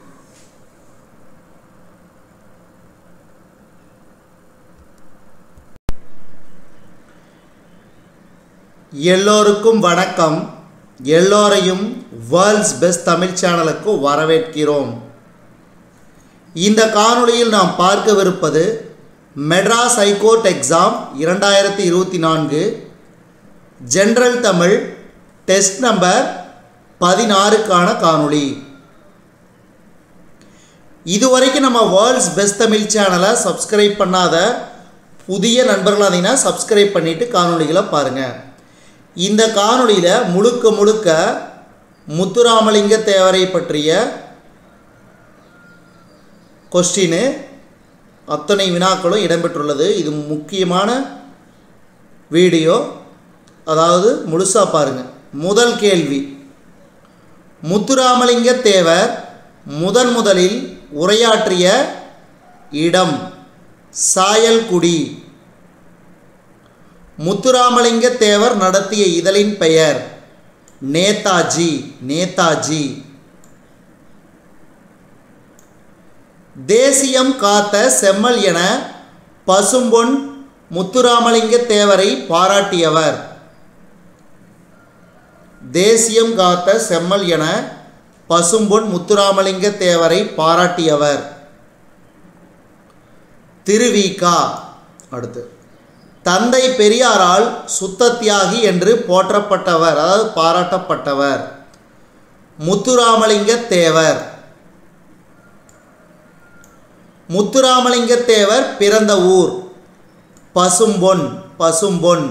எல்லோருக்கும் வணக்கம் எல்லோரையும் வேர்ல்ட்ஸ் பெஸ்ட் தமிழ் சேனலுக்கு வரவேற்கிறோம் இந்த காணொளியில் நாம் பார்க்கவிருப்பது மெட்ராஸ் ஹைகோர்ட் எக்ஸாம் இரண்டாயிரத்தி இருபத்தி நான்கு ஜென்ரல் தமிழ் டெஸ்ட் நம்பர் பதினாறுக்கான காணொளி இதுவரைக்கும் நம்ம வேர்ல்ட்ஸ் பெஸ்ட் தமிழ் சேனலை சப்ஸ்கிரைப் பண்ணாத புதிய நண்பர்களாக இருந்தீங்கன்னா சப்ஸ்கிரைப் பண்ணிவிட்டு காணொளிகளை பாருங்கள் இந்த காணொளியில் முழுக்க முழுக்க முத்துராமலிங்க தேவரை பற்றிய கொஸ்டின் அத்தனை வினாக்களும் இடம்பெற்றுள்ளது இது முக்கியமான வீடியோ அதாவது முழுசாக பாருங்கள் முதல் கேள்வி முத்துராமலிங்க தேவர் முதன் முதலில் உரையாற்றிய இடம் சாயல்குடி முத்துராமலிங்க தேவர் நடத்திய இதழின் பெயர் நேதாஜி நேதாஜி தேசியம் காத்த செம்மல் என பசும்பொன் முத்துராமலிங்க தேவரை பாராட்டியவர் தேசியம் காத்த செம்மல் என பசும்பொன் முத்துராமலிங்க தேவரை பாராட்டியவர் திருவிகா அடுத்து தந்தை பெரியாரால் சுத்த தியாகி என்று போற்றப்பட்டவர் அதாவது பாராட்டப்பட்டவர் முத்துராமலிங்க தேவர் முத்துராமலிங்க தேவர் பிறந்த ஊர் பசும்பொன் பசும்பொன்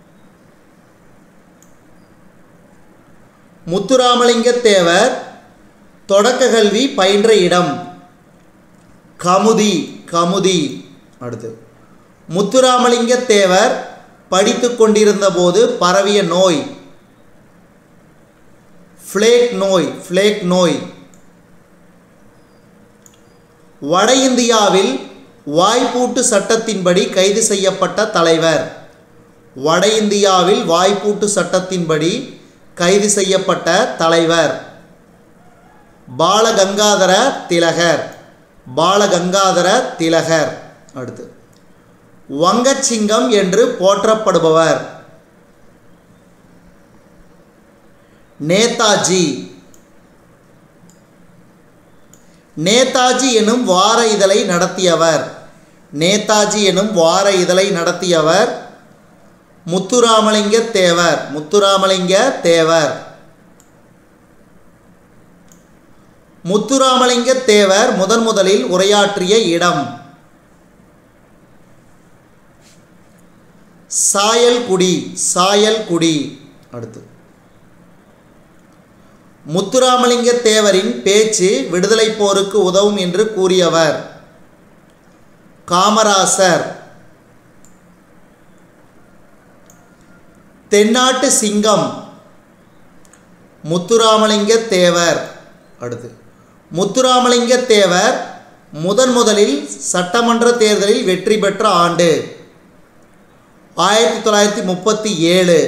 முத்துராமலிங்க தேவர் தொடக்க கல்வி பயின்ற இடம் கமுதி கமுதி அடுத்து முத்துராமலிங்க தேவர் படித்து கொண்டிருந்த போது பரவிய நோய் ஃப்ளேக் நோய் ஃப்ளேக் நோய் வட இந்தியாவில் வாய்ப்பூட்டு சட்டத்தின்படி கைது செய்யப்பட்ட தலைவர் வட இந்தியாவில் வாய்ப்பூட்டு சட்டத்தின்படி கைது செய்யப்பட்ட தலைவர் பாலகங்காதர திலகர் பாலகங்காதர திலகர் அடுத்து வங்கச்சிங்கம் என்று போற்றப்படுபவர் நேதாஜி நேதாஜி எனும் வார இதழை நடத்தியவர் நேதாஜி எனும் வார இதழை நடத்தியவர் முத்துராமலிங்க தேவர் முத்துராமலிங்க தேவர் முத்துராமலிங்க தேவர் முதன் முதலில் உரையாற்றிய இடம் சாயல்குடி சாயல்குடி அடுத்து முத்துராமலிங்க தேவரின் பேச்சு விடுதலை போருக்கு உதவும் என்று கூறியவர் காமராசர் தென்னாட்டு சிங்கம் முத்துராமலிங்க தேவர் அடுத்து முத்துராமலிங்க தேவர் முதன் முதலில் சட்டமன்ற தேர்தலில் வெற்றி பெற்ற ஆண்டு ஆயிரத்தி தொள்ளாயிரத்தி முப்பத்தி ஏழு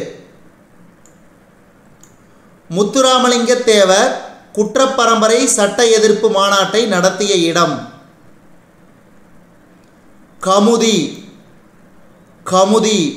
முத்துராமலிங்க தேவர் குற்றப்பரம்பரை சட்ட எதிர்ப்பு மாநாட்டை நடத்திய இடம் கமுதி கமுதி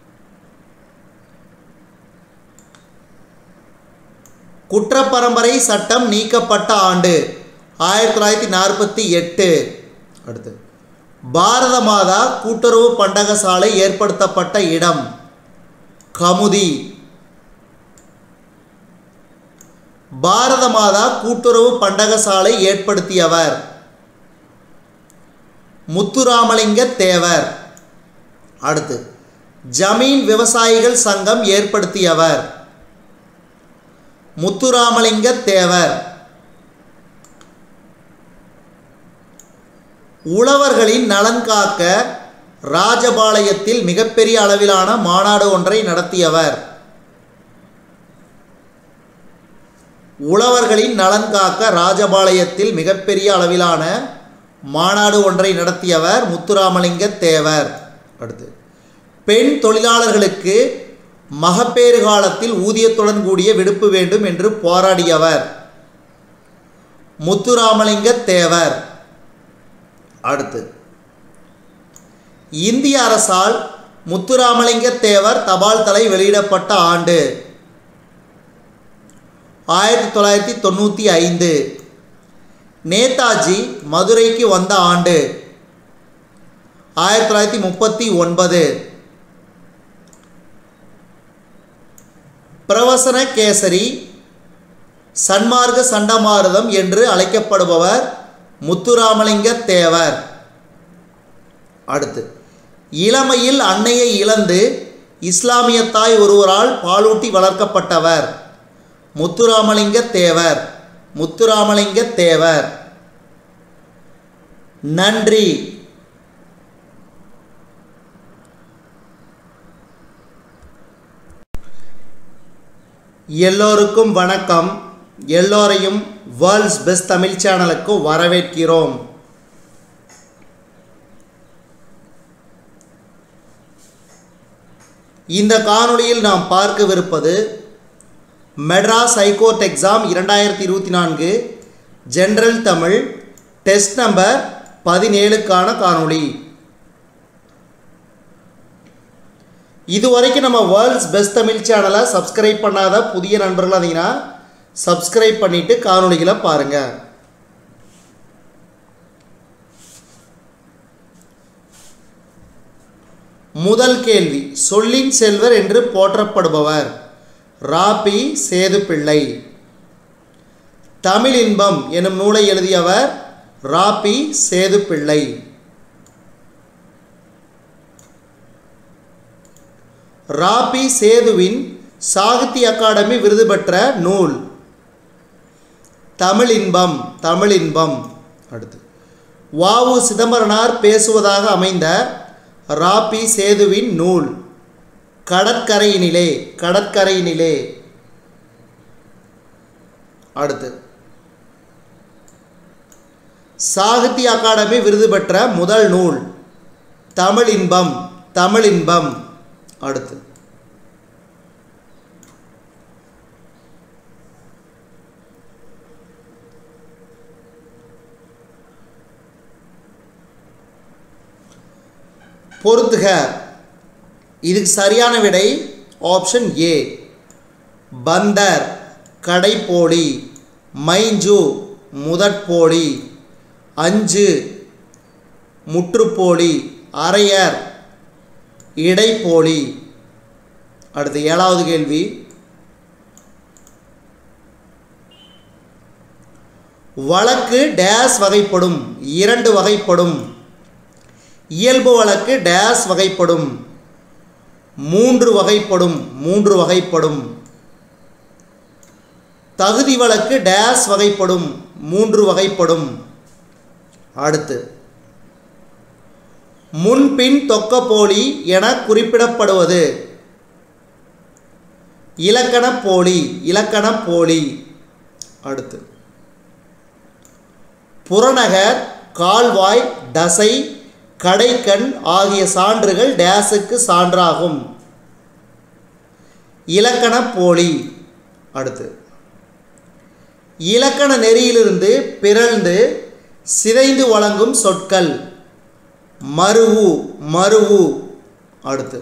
குற்றப்பரம்பரை சட்டம் நீக்கப்பட்ட ஆண்டு ஆயிரத்தி தொள்ளாயிரத்தி நாற்பத்தி எட்டு அடுத்து பாரத மாதா கூட்டுறவு பண்டகசாலை ஏற்படுத்தப்பட்ட இடம் கமுதி பாரத மாதா கூட்டுறவு பண்டகசாலை ஏற்படுத்தியவர் முத்துராமலிங்க தேவர் அடுத்து ஜமீன் விவசாயிகள் சங்கம் ஏற்படுத்தியவர் முத்துராமலிங்க தேவர் உழவர்களின் நலன் காக்க ராஜபாளையத்தில் மிகப்பெரிய அளவிலான மாநாடு ஒன்றை நடத்தியவர் உழவர்களின் நலன் காக்க ராஜபாளையத்தில் மிகப்பெரிய அளவிலான மாநாடு ஒன்றை நடத்தியவர் முத்துராமலிங்க தேவர் அடுத்து பெண் தொழிலாளர்களுக்கு மகப்பேறு காலத்தில் ஊதியத்துடன் கூடிய விடுப்பு வேண்டும் என்று போராடியவர் முத்துராமலிங்க தேவர் அடுத்து இந்திய அரசால் முத்துராமலிங்க தேவர் தபால் தலை வெளியிடப்பட்ட ஆண்டு ஆயிரத்தி தொள்ளாயிரத்தி தொண்ணூற்றி ஐந்து நேதாஜி மதுரைக்கு வந்த ஆண்டு ஆயிரத்தி தொள்ளாயிரத்தி முப்பத்தி ஒன்பது பிரவசன கேசரி சன்மார்க்க சண்டமாருதம் என்று அழைக்கப்படுபவர் முத்துராமலிங்க தேவர் அடுத்து இளமையில் அன்னையை இழந்து இஸ்லாமிய தாய் ஒருவரால் பாலூட்டி வளர்க்கப்பட்டவர் முத்துராமலிங்க தேவர் முத்துராமலிங்க தேவர் நன்றி எல்லோருக்கும் வணக்கம் எல்லோரையும் வேர்ல்ட்ஸ் பெஸ்ட் தமிழ் சேனலுக்கு வரவேற்கிறோம் இந்த காணொளியில் நாம் பார்க்கவிருப்பது மெட்ராஸ் ஹைகோர்ட் எக்ஸாம் இரண்டாயிரத்தி இருபத்தி நான்கு ஜென்ரல் தமிழ் டெஸ்ட் நம்பர் பதினேழுக்கான காணொளி இதுவரைக்கும் நம்ம வேர்ல்ட்ஸ் பெஸ்ட் தமிழ் சேனலை சப்ஸ்கிரைப் பண்ணாத புதிய நண்பர்கள் இருந்தீங்கன்னா சப்ஸ்கிரைப் பண்ணிவிட்டு காணொளிகளை பாருங்கள் முதல் கேள்வி சொல்லின் செல்வர் என்று போற்றப்படுபவர் ராபி சேதுப்பிள்ளை தமிழ் இன்பம் எனும் நூலை எழுதியவர் ராபி சேதுப்பிள்ளை ராபி சேதுவின் சாகித்ய அகாடமி விருது பெற்ற நூல் தமிழ் இன்பம் தமிழ் இன்பம் அடுத்து வாவு சிதம்பரனார் பேசுவதாக அமைந்த ராபி சேதுவின் நூல் கடற்கரையினிலே கடற்கரையினிலே அடுத்து சாகித்ய அகாடமி விருது பெற்ற முதல் நூல் தமிழ் இன்பம் தமிழ் இன்பம் அடுத்து பொறுத்துக இதுக்கு சரியான விடை ஆப்ஷன் ஏ பந்தர் கடைப்போடி மைஞ்சு முதற்போடி அஞ்சு முற்றுப்போடி அரையர் இடைப்போலி அடுத்து ஏழாவது கேள்வி வழக்கு டேஸ் வகைப்படும் இரண்டு வகைப்படும் இயல்பு வழக்கு டேஸ் வகைப்படும் மூன்று வகைப்படும் மூன்று வகைப்படும் தகுதி வழக்கு டேஸ் வகைப்படும் மூன்று வகைப்படும் அடுத்து முன்பின் தொக்கப்போலி என குறிப்பிடப்படுவது இலக்கண போலி இலக்கண போலி அடுத்து புறநகர் கால்வாய் தசை கடைக்கண் ஆகிய சான்றுகள் டேஸுக்கு சான்றாகும் இலக்கண போலி அடுத்து இலக்கண நெறியிலிருந்து பிறழ்ந்து சிதைந்து வழங்கும் சொற்கள் மருவு மருவு அடுத்து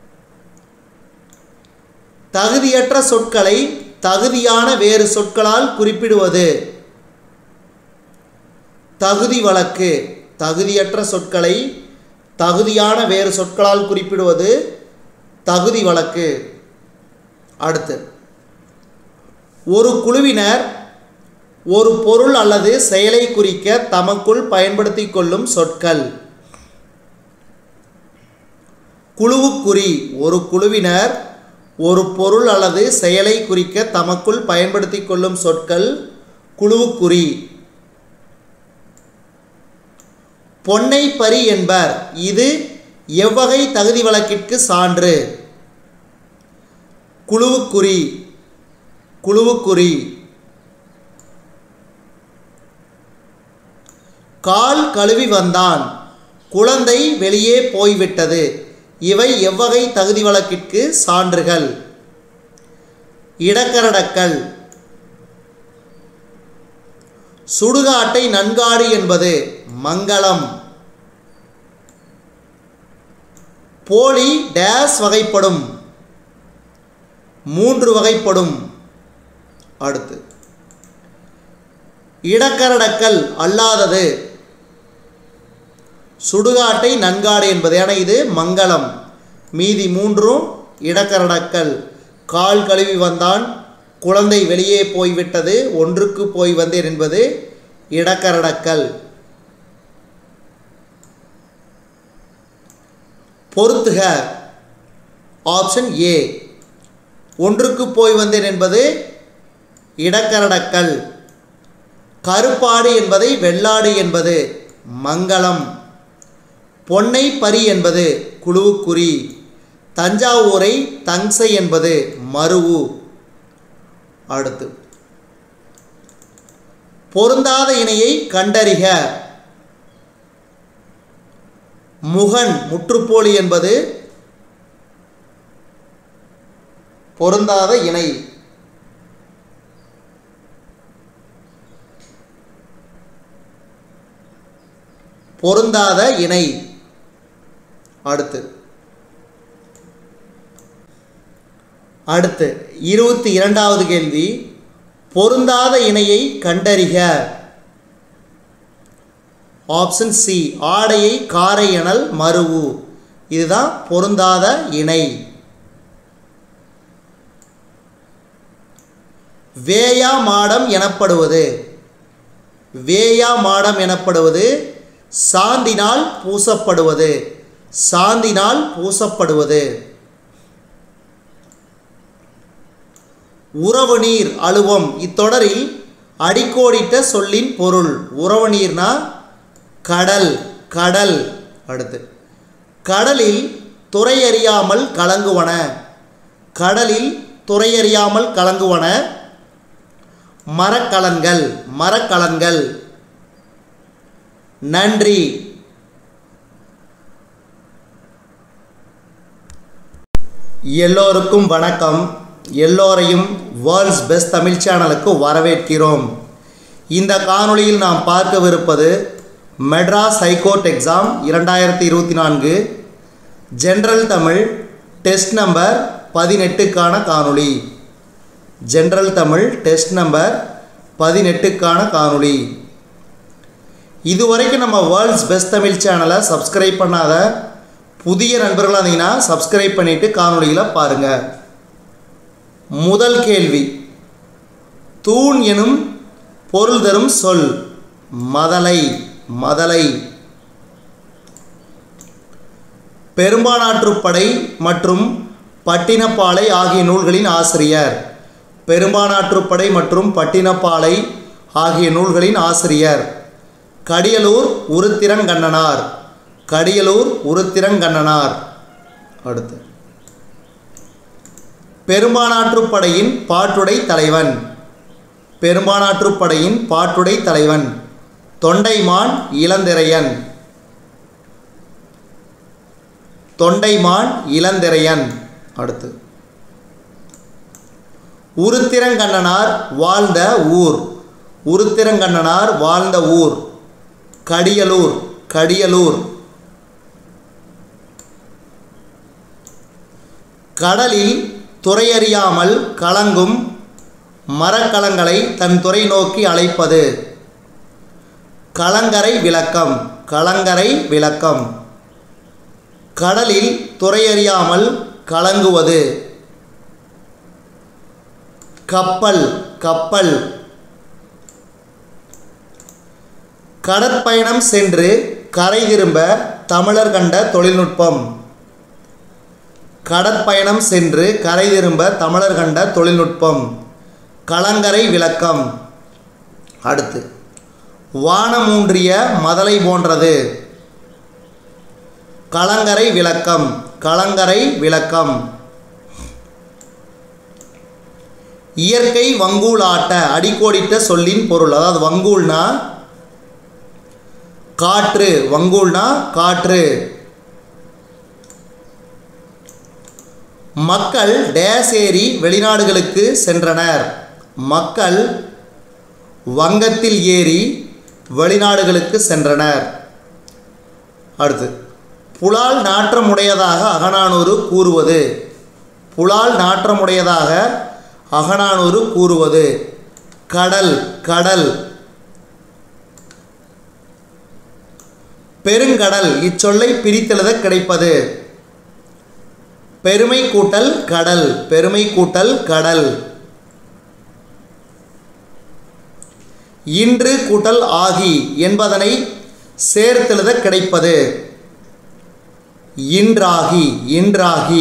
தகுதியற்ற சொற்களை தகுதியான வேறு சொற்களால் குறிப்பிடுவது தகுதி வழக்கு தகுதியற்ற சொற்களை தகுதியான வேறு சொற்களால் குறிப்பிடுவது தகுதி வழக்கு அடுத்து ஒரு குழுவினர் ஒரு பொருள் அல்லது செயலை குறிக்க தமக்குள் பயன்படுத்தி கொள்ளும் சொற்கள் குழுவுக்குறி ஒரு குழுவினர் ஒரு பொருள் அல்லது செயலை குறிக்க தமக்குள் பயன்படுத்தி கொள்ளும் சொற்கள் குழுவுக்குறி பொன்னை பரி என்பர் இது எவ்வகை தகுதி வழக்கிற்கு சான்று குழுவுக்குறி குழுவுக்குறி கால் கழுவி வந்தான் குழந்தை வெளியே போய்விட்டது இவை எவ்வகை தகுதி வழக்கிற்கு சான்றுகள் இடக்கரடக்கல் சுடுகாட்டை நன்காடு என்பது மங்களம் போலி டேஸ் வகைப்படும் மூன்று வகைப்படும் அடுத்து இடக்கரடக்கல் அல்லாதது சுடுகாட்டை நன்காடு என்பது என இது மங்களம் மீதி மூன்றும் இடக்கரடக்கல் கால் கழுவி வந்தான் குழந்தை வெளியே போய்விட்டது ஒன்றுக்கு போய் வந்தேன் என்பது இடக்கரடக்கல் பொருத்துக ஆப்ஷன் ஏ ஒன்றுக்கு போய் வந்தேன் என்பது இடக்கரடக்கல் கருப்பாடு என்பதை வெள்ளாடு என்பது மங்களம் பொன்னை பரி என்பது குழுவுக்குறி தஞ்சாவூரை தங்சை என்பது மருவு அடுத்து பொருந்தாத இணையை கண்டறிக முகன் முற்றுப்போலி என்பது பொருந்தாத இணை பொருந்தாத இணை அடுத்து அடுத்து இருபத்தி இரண்டாவது கேள்வி பொருந்தாத இணையை கண்டறிக ஆப்ஷன் சி ஆடையை காரை எனல் மருவு இதுதான் பொருந்தாத இணை வேயா மாடம் எனப்படுவது வேயா மாடம் எனப்படுவது சாந்தினால் பூசப்படுவது சாந்தினால் பூசப்படுவது உறவு நீர் அழுவம் இத்தொடரில் அடிக்கோடிட்ட சொல்லின் பொருள் உறவு நீர்னா கடல் கடல் அடுத்து கடலில் துறையறியாமல் கலங்குவன கடலில் துறையறியாமல் கலங்குவன மரக்கலன்கள் மரக்கலன்கள் நன்றி எல்லோருக்கும் வணக்கம் எல்லோரையும் வேர்ல்ட்ஸ் பெஸ்ட் தமிழ் சேனலுக்கு வரவேற்கிறோம் இந்த காணொளியில் நாம் பார்க்கவிருப்பது மெட்ராஸ் ஹைகோர்ட் எக்ஸாம் இரண்டாயிரத்தி இருபத்தி நான்கு ஜென்ரல் தமிழ் டெஸ்ட் நம்பர் பதினெட்டுக்கான காணொளி ஜென்ரல் தமிழ் டெஸ்ட் நம்பர் பதினெட்டுக்கான காணொளி இதுவரைக்கும் நம்ம வேர்ல்ட்ஸ் பெஸ்ட் தமிழ் சேனலை சப்ஸ்கிரைப் பண்ணாத புதிய நண்பர்களாக இருந்தீங்கன்னா சப்ஸ்கிரைப் பண்ணிவிட்டு காணொளிகளை பாருங்கள் முதல் கேள்வி தூண் எனும் பொருள் தரும் சொல் மதலை மதலை பெரும்பானாற்றுப்படை மற்றும் பட்டினப்பாலை ஆகிய நூல்களின் ஆசிரியர் பெரும்பானாற்றுப்படை மற்றும் பட்டினப்பாலை ஆகிய நூல்களின் ஆசிரியர் கடியலூர் உருத்திரங்கண்ணனார் கடியலூர் உருத்திரங்கண்ணனார் அடுத்து பெரும்பானாற்றுப்படையின் பாட்டுடை தலைவன் பெரும்பானாற்றுப்படையின் பாட்டுடை தலைவன் தொண்டைமான் இளந்திரையன் தொண்டைமான் இளந்திரையன் அடுத்து உருத்திரங்கண்ணனார் வாழ்ந்த ஊர் உருத்திரங்கண்ணனார் வாழ்ந்த ஊர் கடியலூர் கடியலூர் கடலில் துறையறியாமல் கலங்கும் மரக்கலங்களை தன் துறை நோக்கி அழைப்பது கலங்கரை விளக்கம் கலங்கரை விளக்கம் கடலில் துறையறியாமல் கலங்குவது கப்பல் கப்பல் கடற்பயணம் சென்று கரை திரும்ப தமிழர் கண்ட தொழில்நுட்பம் கடற்பயணம் சென்று கரை திரும்ப தமிழர் கண்ட தொழில்நுட்பம் கலங்கரை விளக்கம் அடுத்து வானமூன்றிய மதலை போன்றது கலங்கரை விளக்கம் கலங்கரை விளக்கம் இயற்கை வங்கூலாட்ட அடிக்கோடிட்ட சொல்லின் பொருள் அதாவது வங்கூல்னா காற்று வங்கூல்னா காற்று மக்கள் டேஸ் ஏறி வெளிநாடுகளுக்கு சென்றனர் மக்கள் வங்கத்தில் ஏறி வெளிநாடுகளுக்கு சென்றனர் அடுத்து புலால் நாற்றமுடையதாக அகநானூறு கூறுவது புலால் நாற்றமுடையதாக அகநானூறு கூறுவது கடல் கடல் பெருங்கடல் இச்சொல்லை பிரித்தெழுத கிடைப்பது பெருமை கூட்டல் கடல் பெருமை கூட்டல் கடல் இன்று கூட்டல் ஆகி என்பதனை சேர்த்தெழுத கிடைப்பது இன்றாகி இன்றாகி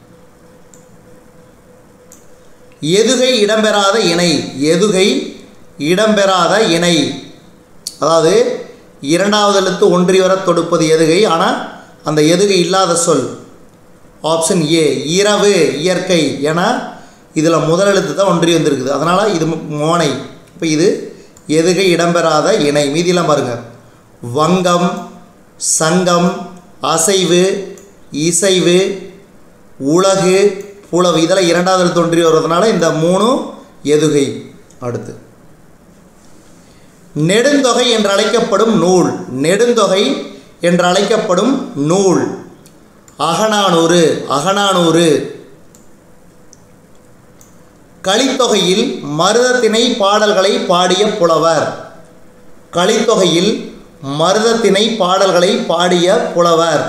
எதுகை இடம்பெறாத இணை எதுகை இடம்பெறாத இணை அதாவது இரண்டாவது எழுத்து ஒன்றி வர தொடுப்பது எதுகை ஆனால் அந்த எதுகை இல்லாத சொல் ஆப்ஷன் ஏ இரவு இயற்கை ஏன்னா இதில் முதல் எழுத்து தான் ஒன்றி வந்திருக்குது அதனால் இது மோனை இப்போ இது எதுகை இடம்பெறாத இணை மீதியெல்லாம் பாருங்கள் வங்கம் சங்கம் அசைவு இசைவு உலகு புலவு இதெல்லாம் இரண்டாவது எழுத்து ஒன்றி வருவதனால இந்த மூணும் எதுகை அடுத்து நெடுந்தொகை என்று அழைக்கப்படும் நூல் நெடுந்தொகை என்று அழைக்கப்படும் நூல் அகநானூறு அகநானூறு கலித்தொகையில் மருதத்திணை பாடல்களை பாடிய புலவர் கலித்தொகையில் மருதத்திணை பாடல்களை பாடிய புலவர்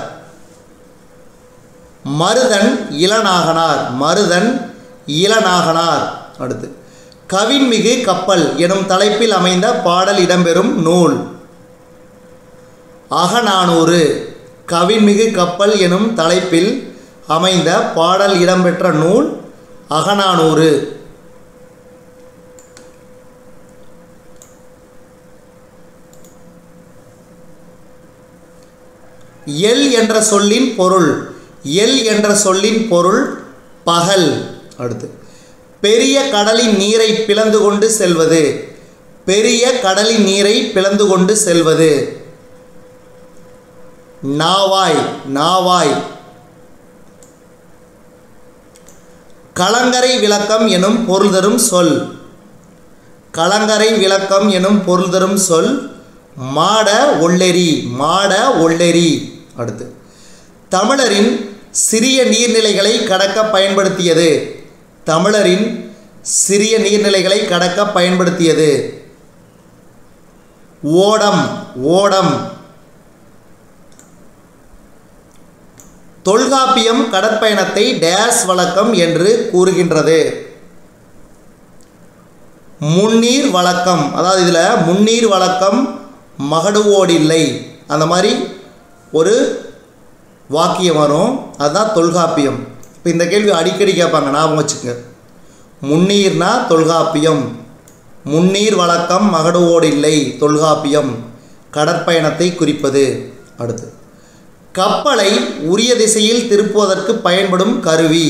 மருதன் இளநாகனார் மருதன் இளநாகனார் அடுத்து கவின்மிகு கப்பல் எனும் தலைப்பில் அமைந்த பாடல் இடம்பெறும் நூல் அகநானூறு கவின்மிகு கப்பல் எனும் தலைப்பில் அமைந்த பாடல் இடம்பெற்ற நூல் அகநானூறு எல் என்ற சொல்லின் பொருள் எல் என்ற சொல்லின் பொருள் பகல் அடுத்து பெரிய கடலின் நீரை பிளந்து கொண்டு செல்வது பெரிய கடலின் நீரை பிளந்து கொண்டு செல்வது நாவாய் நாவாய் கலங்கரை விளக்கம் எனும் பொருள் தரும் சொல் கலங்கரை விளக்கம் எனும் பொருள் தரும் சொல் மாட ஒள்ளெரி மாட ஒள்ளெரி அடுத்து தமிழரின் சிறிய நீர்நிலைகளை கடக்க பயன்படுத்தியது தமிழரின் சிறிய நீர்நிலைகளை கடக்க பயன்படுத்தியது ஓடம் ஓடம் தொல்காப்பியம் கடற்பயணத்தை டேஸ் வழக்கம் என்று கூறுகின்றது முன்னீர் வழக்கம் அதாவது இதில் முன்னீர் வழக்கம் மகடுவோடில்லை அந்த மாதிரி ஒரு வாக்கியம் வரும் அதுதான் தொல்காப்பியம் இப்போ இந்த கேள்வி அடிக்கடி கேட்பாங்க ஞாபகம் வச்சுக்கோங்க முன்னீர்னா தொல்காப்பியம் முன்னீர் வழக்கம் மகடுவோடில்லை தொல்காப்பியம் கடற்பயணத்தை குறிப்பது அடுத்து கப்பலை உரிய திசையில் திருப்புவதற்கு பயன்படும் கருவி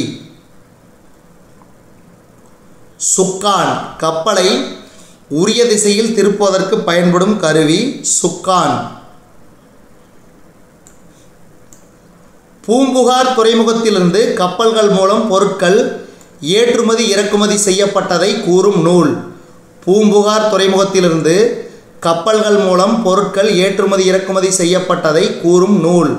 சுக்கான் கப்பலை உரிய திசையில் திருப்புவதற்கு பயன்படும் கருவி சுக்கான் பூம்புகார் துறைமுகத்திலிருந்து கப்பல்கள் மூலம் பொருட்கள் ஏற்றுமதி இறக்குமதி செய்யப்பட்டதை கூறும் நூல் பூம்புகார் துறைமுகத்திலிருந்து கப்பல்கள் மூலம் பொருட்கள் ஏற்றுமதி இறக்குமதி செய்யப்பட்டதை கூறும் நூல்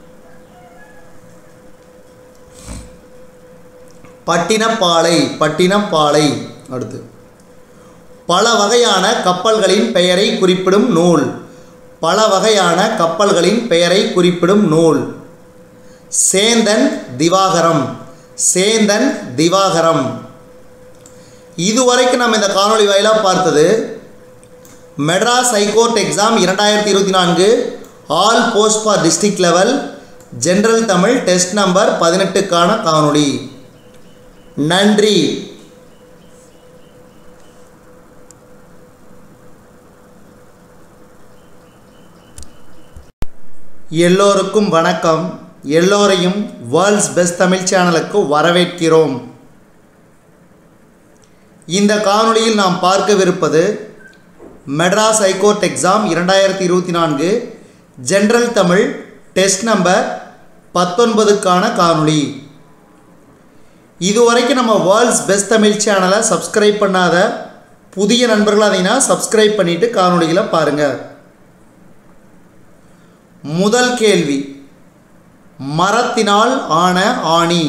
பட்டினப்பாலை பட்டினப்பாலை அடுத்து பல வகையான கப்பல்களின் பெயரை குறிப்பிடும் நூல் பல வகையான கப்பல்களின் பெயரை குறிப்பிடும் நூல் சேந்தன் திவாகரம் சேந்தன் திவாகரம் இதுவரைக்கும் நம்ம இந்த காணொளி வாயிலாக பார்த்தது மெட்ராஸ் ஹைகோர்ட் எக்ஸாம் இரண்டாயிரத்தி இருபத்தி நான்கு all post for district level general Tamil test number பதினெட்டுக்கான காணொளி நன்றி எல்லோருக்கும் வணக்கம் எல்லோரையும் வேர்ல்ட்ஸ் பெஸ்ட் தமிழ் சேனலுக்கு வரவேற்கிறோம் இந்த காணொளியில் நாம் பார்க்கவிருப்பது மெட்ராஸ் ஹைகோர்ட் எக்ஸாம் இரண்டாயிரத்தி இருபத்தி நான்கு ஜென்ரல் தமிழ் டெஸ்ட் நம்பர் பத்தொன்பதுக்கான காணொளி இதுவரைக்கும் நம்ம வேர்ல்ட்ஸ் பெஸ்ட் தமிழ் சேனலை சப்ஸ்கிரைப் பண்ணாத புதிய நண்பர்களாக இருந்தீங்கன்னா சப்ஸ்கிரைப் பண்ணிவிட்டு காணொளிகளை பாருங்கள் முதல் கேள்வி மரத்தினால் ஆன ஆணி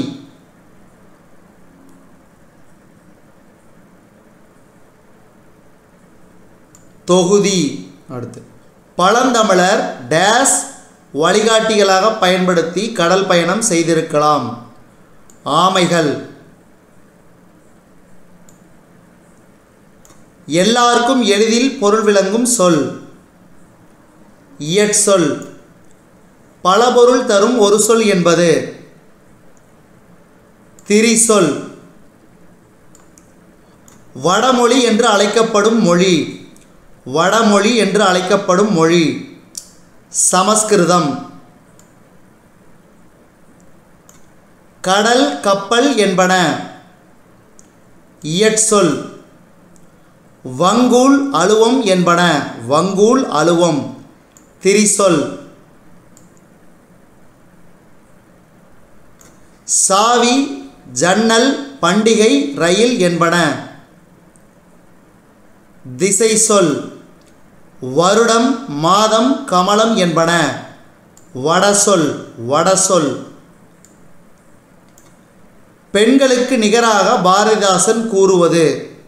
தொகுதி அடுத்து பழந்தமிழர் டேஸ் வழிகாட்டிகளாக பயன்படுத்தி கடல் பயணம் செய்திருக்கலாம் ஆமைகள் எல்லாருக்கும் எளிதில் பொருள் விளங்கும் சொல் இயற்சொல் பல பொருள் தரும் ஒரு சொல் என்பது திரிசொல் வடமொழி என்று அழைக்கப்படும் மொழி வடமொழி என்று அழைக்கப்படும் மொழி சமஸ்கிருதம் கடல் கப்பல் என்பன இயற்சொல் வங்கூல் அலுவம் என்பன வங்கூல் அலுவம் திரிசொல் சாவி ஜன்னல் பண்டிகை ரயில் என்பன திசை சொல் வருடம் மாதம் கமலம் என்பன வடசொல் வடசொல் பெண்களுக்கு நிகராக பாரதிதாசன் கூறுவது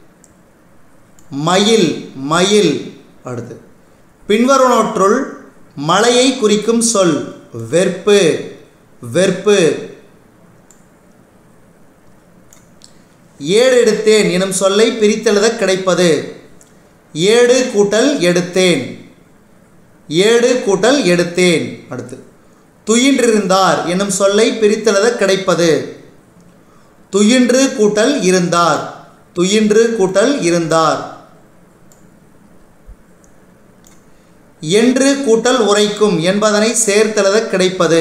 மயில் மயில் அடுத்து பின்வருவனற்றுள் மலையை குறிக்கும் சொல் வெற்பு வெற்பு ஏடு எடுத்தேன் எனும் சொல்லை பிரித்தெழுத கிடைப்பது ஏடு கூட்டல் எடுத்தேன் ஏடு கூட்டல் எடுத்தேன் அடுத்து துயின்றிருந்தார் எனும் சொல்லை பிரித்தெழுத கிடைப்பது துயின்று கூட்டல் இருந்தார் துயின்று கூட்டல் இருந்தார் என்று கூட்டல் உரைக்கும் என்பதனை சேர்த்தெழுத கிடைப்பது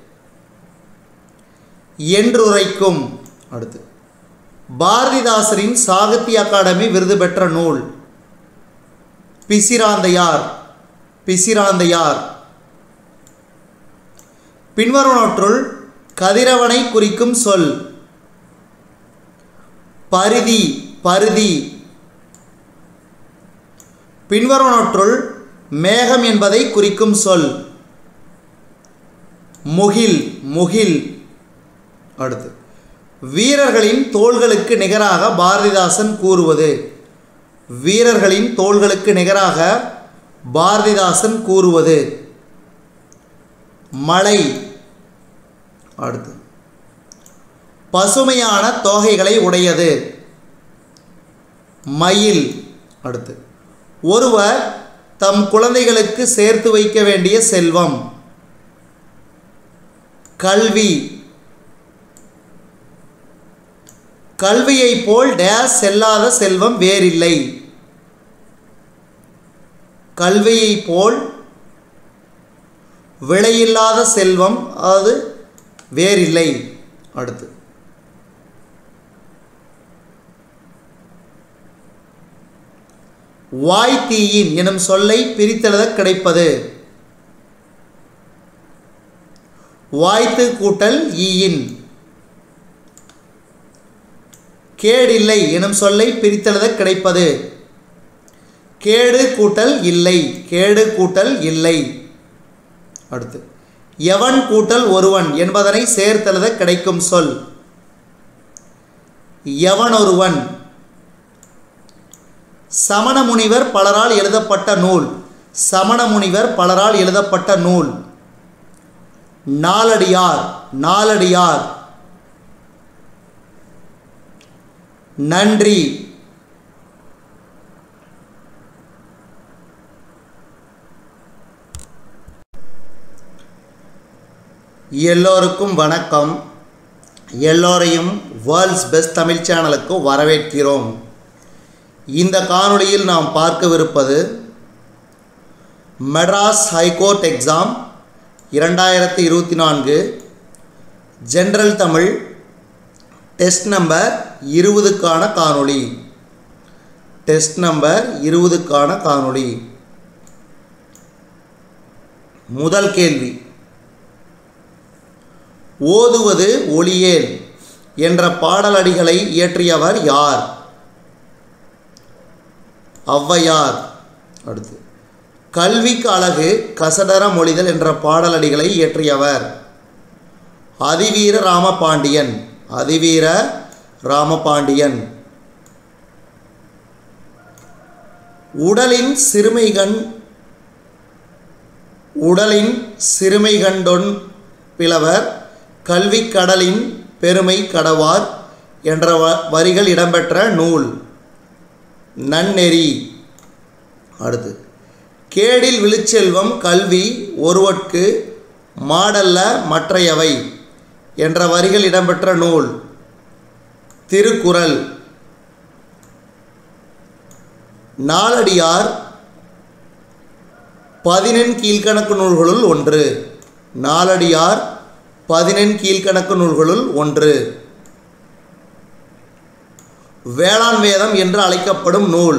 என்றுரைக்கும் அடுத்து பாரதிதாசரின் சாகித்ய அகாடமி விருது பெற்ற நூல் பிசிராந்தையார் பிசிராந்தையார் பின்வருவனற்றுள் கதிரவனை குறிக்கும் சொல் பரிதி பருதி பின்வருவனற்றுள் மேகம் என்பதை குறிக்கும் சொல் முகில் முகில் அடுத்து வீரர்களின் தோள்களுக்கு நிகராக பாரதிதாசன் கூறுவது வீரர்களின் தோள்களுக்கு நிகராக பாரதிதாசன் கூறுவது மலை அடுத்து பசுமையான தோகைகளை உடையது மயில் அடுத்து ஒருவர் தம் குழந்தைகளுக்கு சேர்த்து வைக்க வேண்டிய செல்வம் கல்வி கல்வியைப் போல் டேஸ் செல்லாத செல்வம் வேறில்லை கல்வியைப் போல் விலையில்லாத செல்வம் அது வேறில்லை அடுத்து வாய்த்தீயின் எனும் சொல்லை பிரித்தெழுத கிடைப்பது வாய்த்து கூட்டல் ஈயின் கேடில்லை எனும் சொல்லை பிரித்தெழுத கிடைப்பது கேடு கூட்டல் இல்லை கேடு கூட்டல் இல்லை அடுத்து எவன் கூட்டல் ஒருவன் என்பதனை சேர்த்தெழுத கிடைக்கும் சொல் எவனொருவன் சமண முனிவர் பலரால் எழுதப்பட்ட நூல் சமண முனிவர் பலரால் எழுதப்பட்ட நூல் நாலடியார் நாலடியார் நன்றி எல்லோருக்கும் வணக்கம் எல்லோரையும் வேர்ல்ட்ஸ் பெஸ்ட் தமிழ் சேனலுக்கு வரவேற்கிறோம் இந்த காணொளியில் நாம் பார்க்கவிருப்பது மெட்ராஸ் ஹைகோர்ட் எக்ஸாம் இரண்டாயிரத்தி இருபத்தி நான்கு ஜென்ரல் தமிழ் டெஸ்ட் நம்பர் இருபதுக்கான காணொளி டெஸ்ட் நம்பர் இருபதுக்கான காணொளி முதல் கேள்வி ஓதுவது ஒளியேல் என்ற பாடலடிகளை இயற்றியவர் யார் ஔவையார் அடுத்து கல்விக்கு அழகு கசடர மொழிதல் என்ற பாடலடிகளை இயற்றியவர் அதிவீர ராமபாண்டியன் அதிவீர ராமபாண்டியன் உடலின் சிறுமைகண் உடலின் சிறுமை கண்டொன் பிளவர் கல்விக் கடலின் பெருமை கடவார் என்ற வ வரிகள் இடம்பெற்ற நூல் நன்னெறி அடுத்து கேடில் விழுச்செல்வம் கல்வி ஒருவற்கு மாடல்ல மற்றையவை என்ற வரிகள் இடம்பெற்ற நூல் திருக்குறள் நாலடியார் பதினெண் கீழ்கணக்கு நூல்களுள் ஒன்று நாலடியார் பதினெண் கீழ்கணக்கு நூல்களுள் ஒன்று வேளாண் வேதம் என்று அழைக்கப்படும் நூல்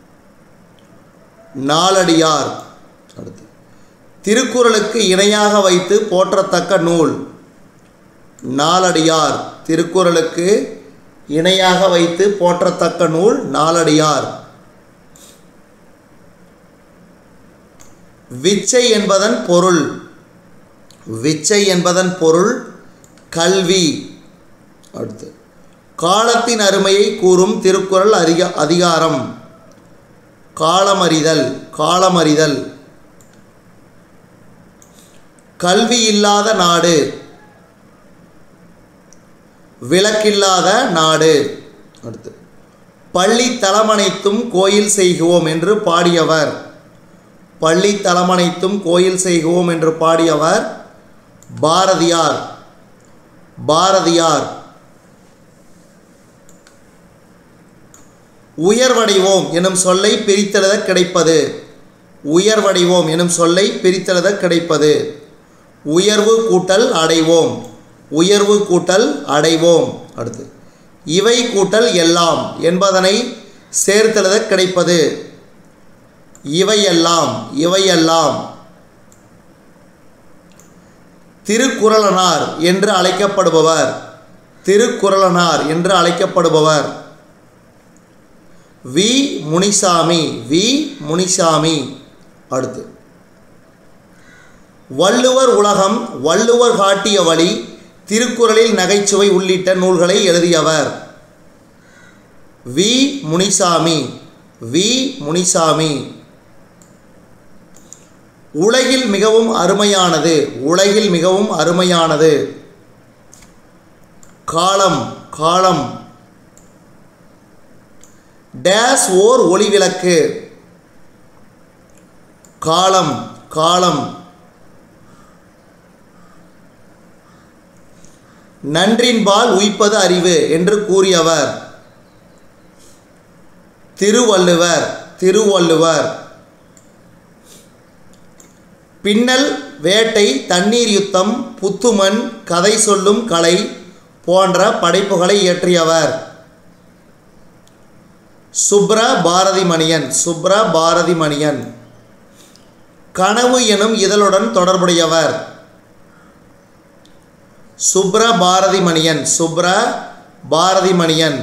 நாலடியார் அடுத்து திருக்குறளுக்கு இணையாக வைத்து போற்றத்தக்க நூல் நாலடியார் திருக்குறளுக்கு இணையாக வைத்து போற்றத்தக்க நூல் நாலடியார் விச்சை என்பதன் பொருள் விச்சை என்பதன் பொருள் கல்வி அடுத்து காலத்தின் அருமையை கூறும் திருக்குறள் அதிக அதிகாரம் காலமறிதல் காலமறிதல் கல்வி இல்லாத நாடு விளக்கில்லாத நாடு அடுத்து பள்ளி தலமனைத்தும் கோயில் செய்குவோம் என்று பாடியவர் பள்ளி தலமனைத்தும் கோயில் செய்குவோம் என்று பாடியவர் பாரதியார் பாரதியார் உயர்வடைவோம் எனும் சொல்லை பிரித்தெழுத கிடைப்பது உயர்வடைவோம் எனும் சொல்லை பிரித்தெழுத கிடைப்பது உயர்வு கூட்டல் அடைவோம் உயர்வு கூட்டல் அடைவோம் அடுத்து இவை கூட்டல் எல்லாம் என்பதனை சேர்த்தெழுத கிடைப்பது இவையெல்லாம் இவையெல்லாம் திருக்குறளனார் என்று அழைக்கப்படுபவர் திருக்குறளனார் என்று அழைக்கப்படுபவர் வி முனிசாமி வி முனிசாமி அடுத்து வள்ளுவர் உலகம் வள்ளுவர் காட்டிய வழி திருக்குறளில் நகைச்சுவை உள்ளிட்ட நூல்களை எழுதியவர் வி முனிசாமி வி முனிசாமி உலகில் மிகவும் அருமையானது உலகில் மிகவும் அருமையானது காலம் காலம் டேஸ் ஓர் ஒளிவிளக்கு காலம் காலம் நன்றின்பால் உய்ப்பது அறிவு என்று கூறியவர் திருவள்ளுவர் திருவள்ளுவர் பின்னல் வேட்டை தண்ணீர் யுத்தம் புத்துமண் கதை சொல்லும் கலை போன்ற படைப்புகளை இயற்றியவர் சுப்ர பாரதி மணியன் சுப்ர பாரதி மணியன் கனவு எனும் இதழுடன் தொடர்புடையவர் சுப்ர பாரதி மணியன் சுப்ர பாரதி மணியன்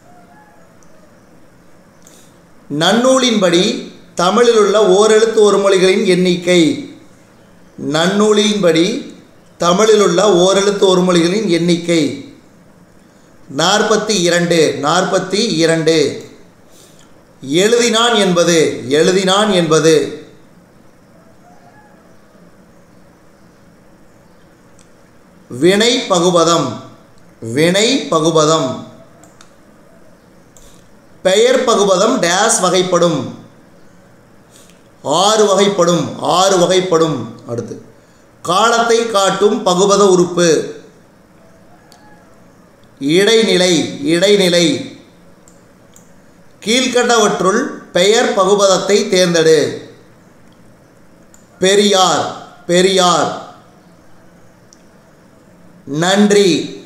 நன்னூலின்படி தமிழில் உள்ள ஓரெழுத்து ஒரு மொழிகளின் எண்ணிக்கை நன்னூலின்படி தமிழில் உள்ள ஓரெழுத்து ஒரு மொழிகளின் எண்ணிக்கை நாற்பத்தி இரண்டு நாற்பத்தி இரண்டு எழுதினான் என்பது எழுதினான் என்பது வினை பகுபதம் வினை பகுபதம் பெயர் பகுபதம் டேஸ் வகைப்படும் ஆறு வகைப்படும் ஆறு வகைப்படும் அடுத்து காலத்தை காட்டும் பகுபத உறுப்பு இடைநிலை இடைநிலை கீழ்கண்டவற்றுள் பெயர் பகுபதத்தை தேர்ந்தெடு பெரியார் பெரியார் நன்றி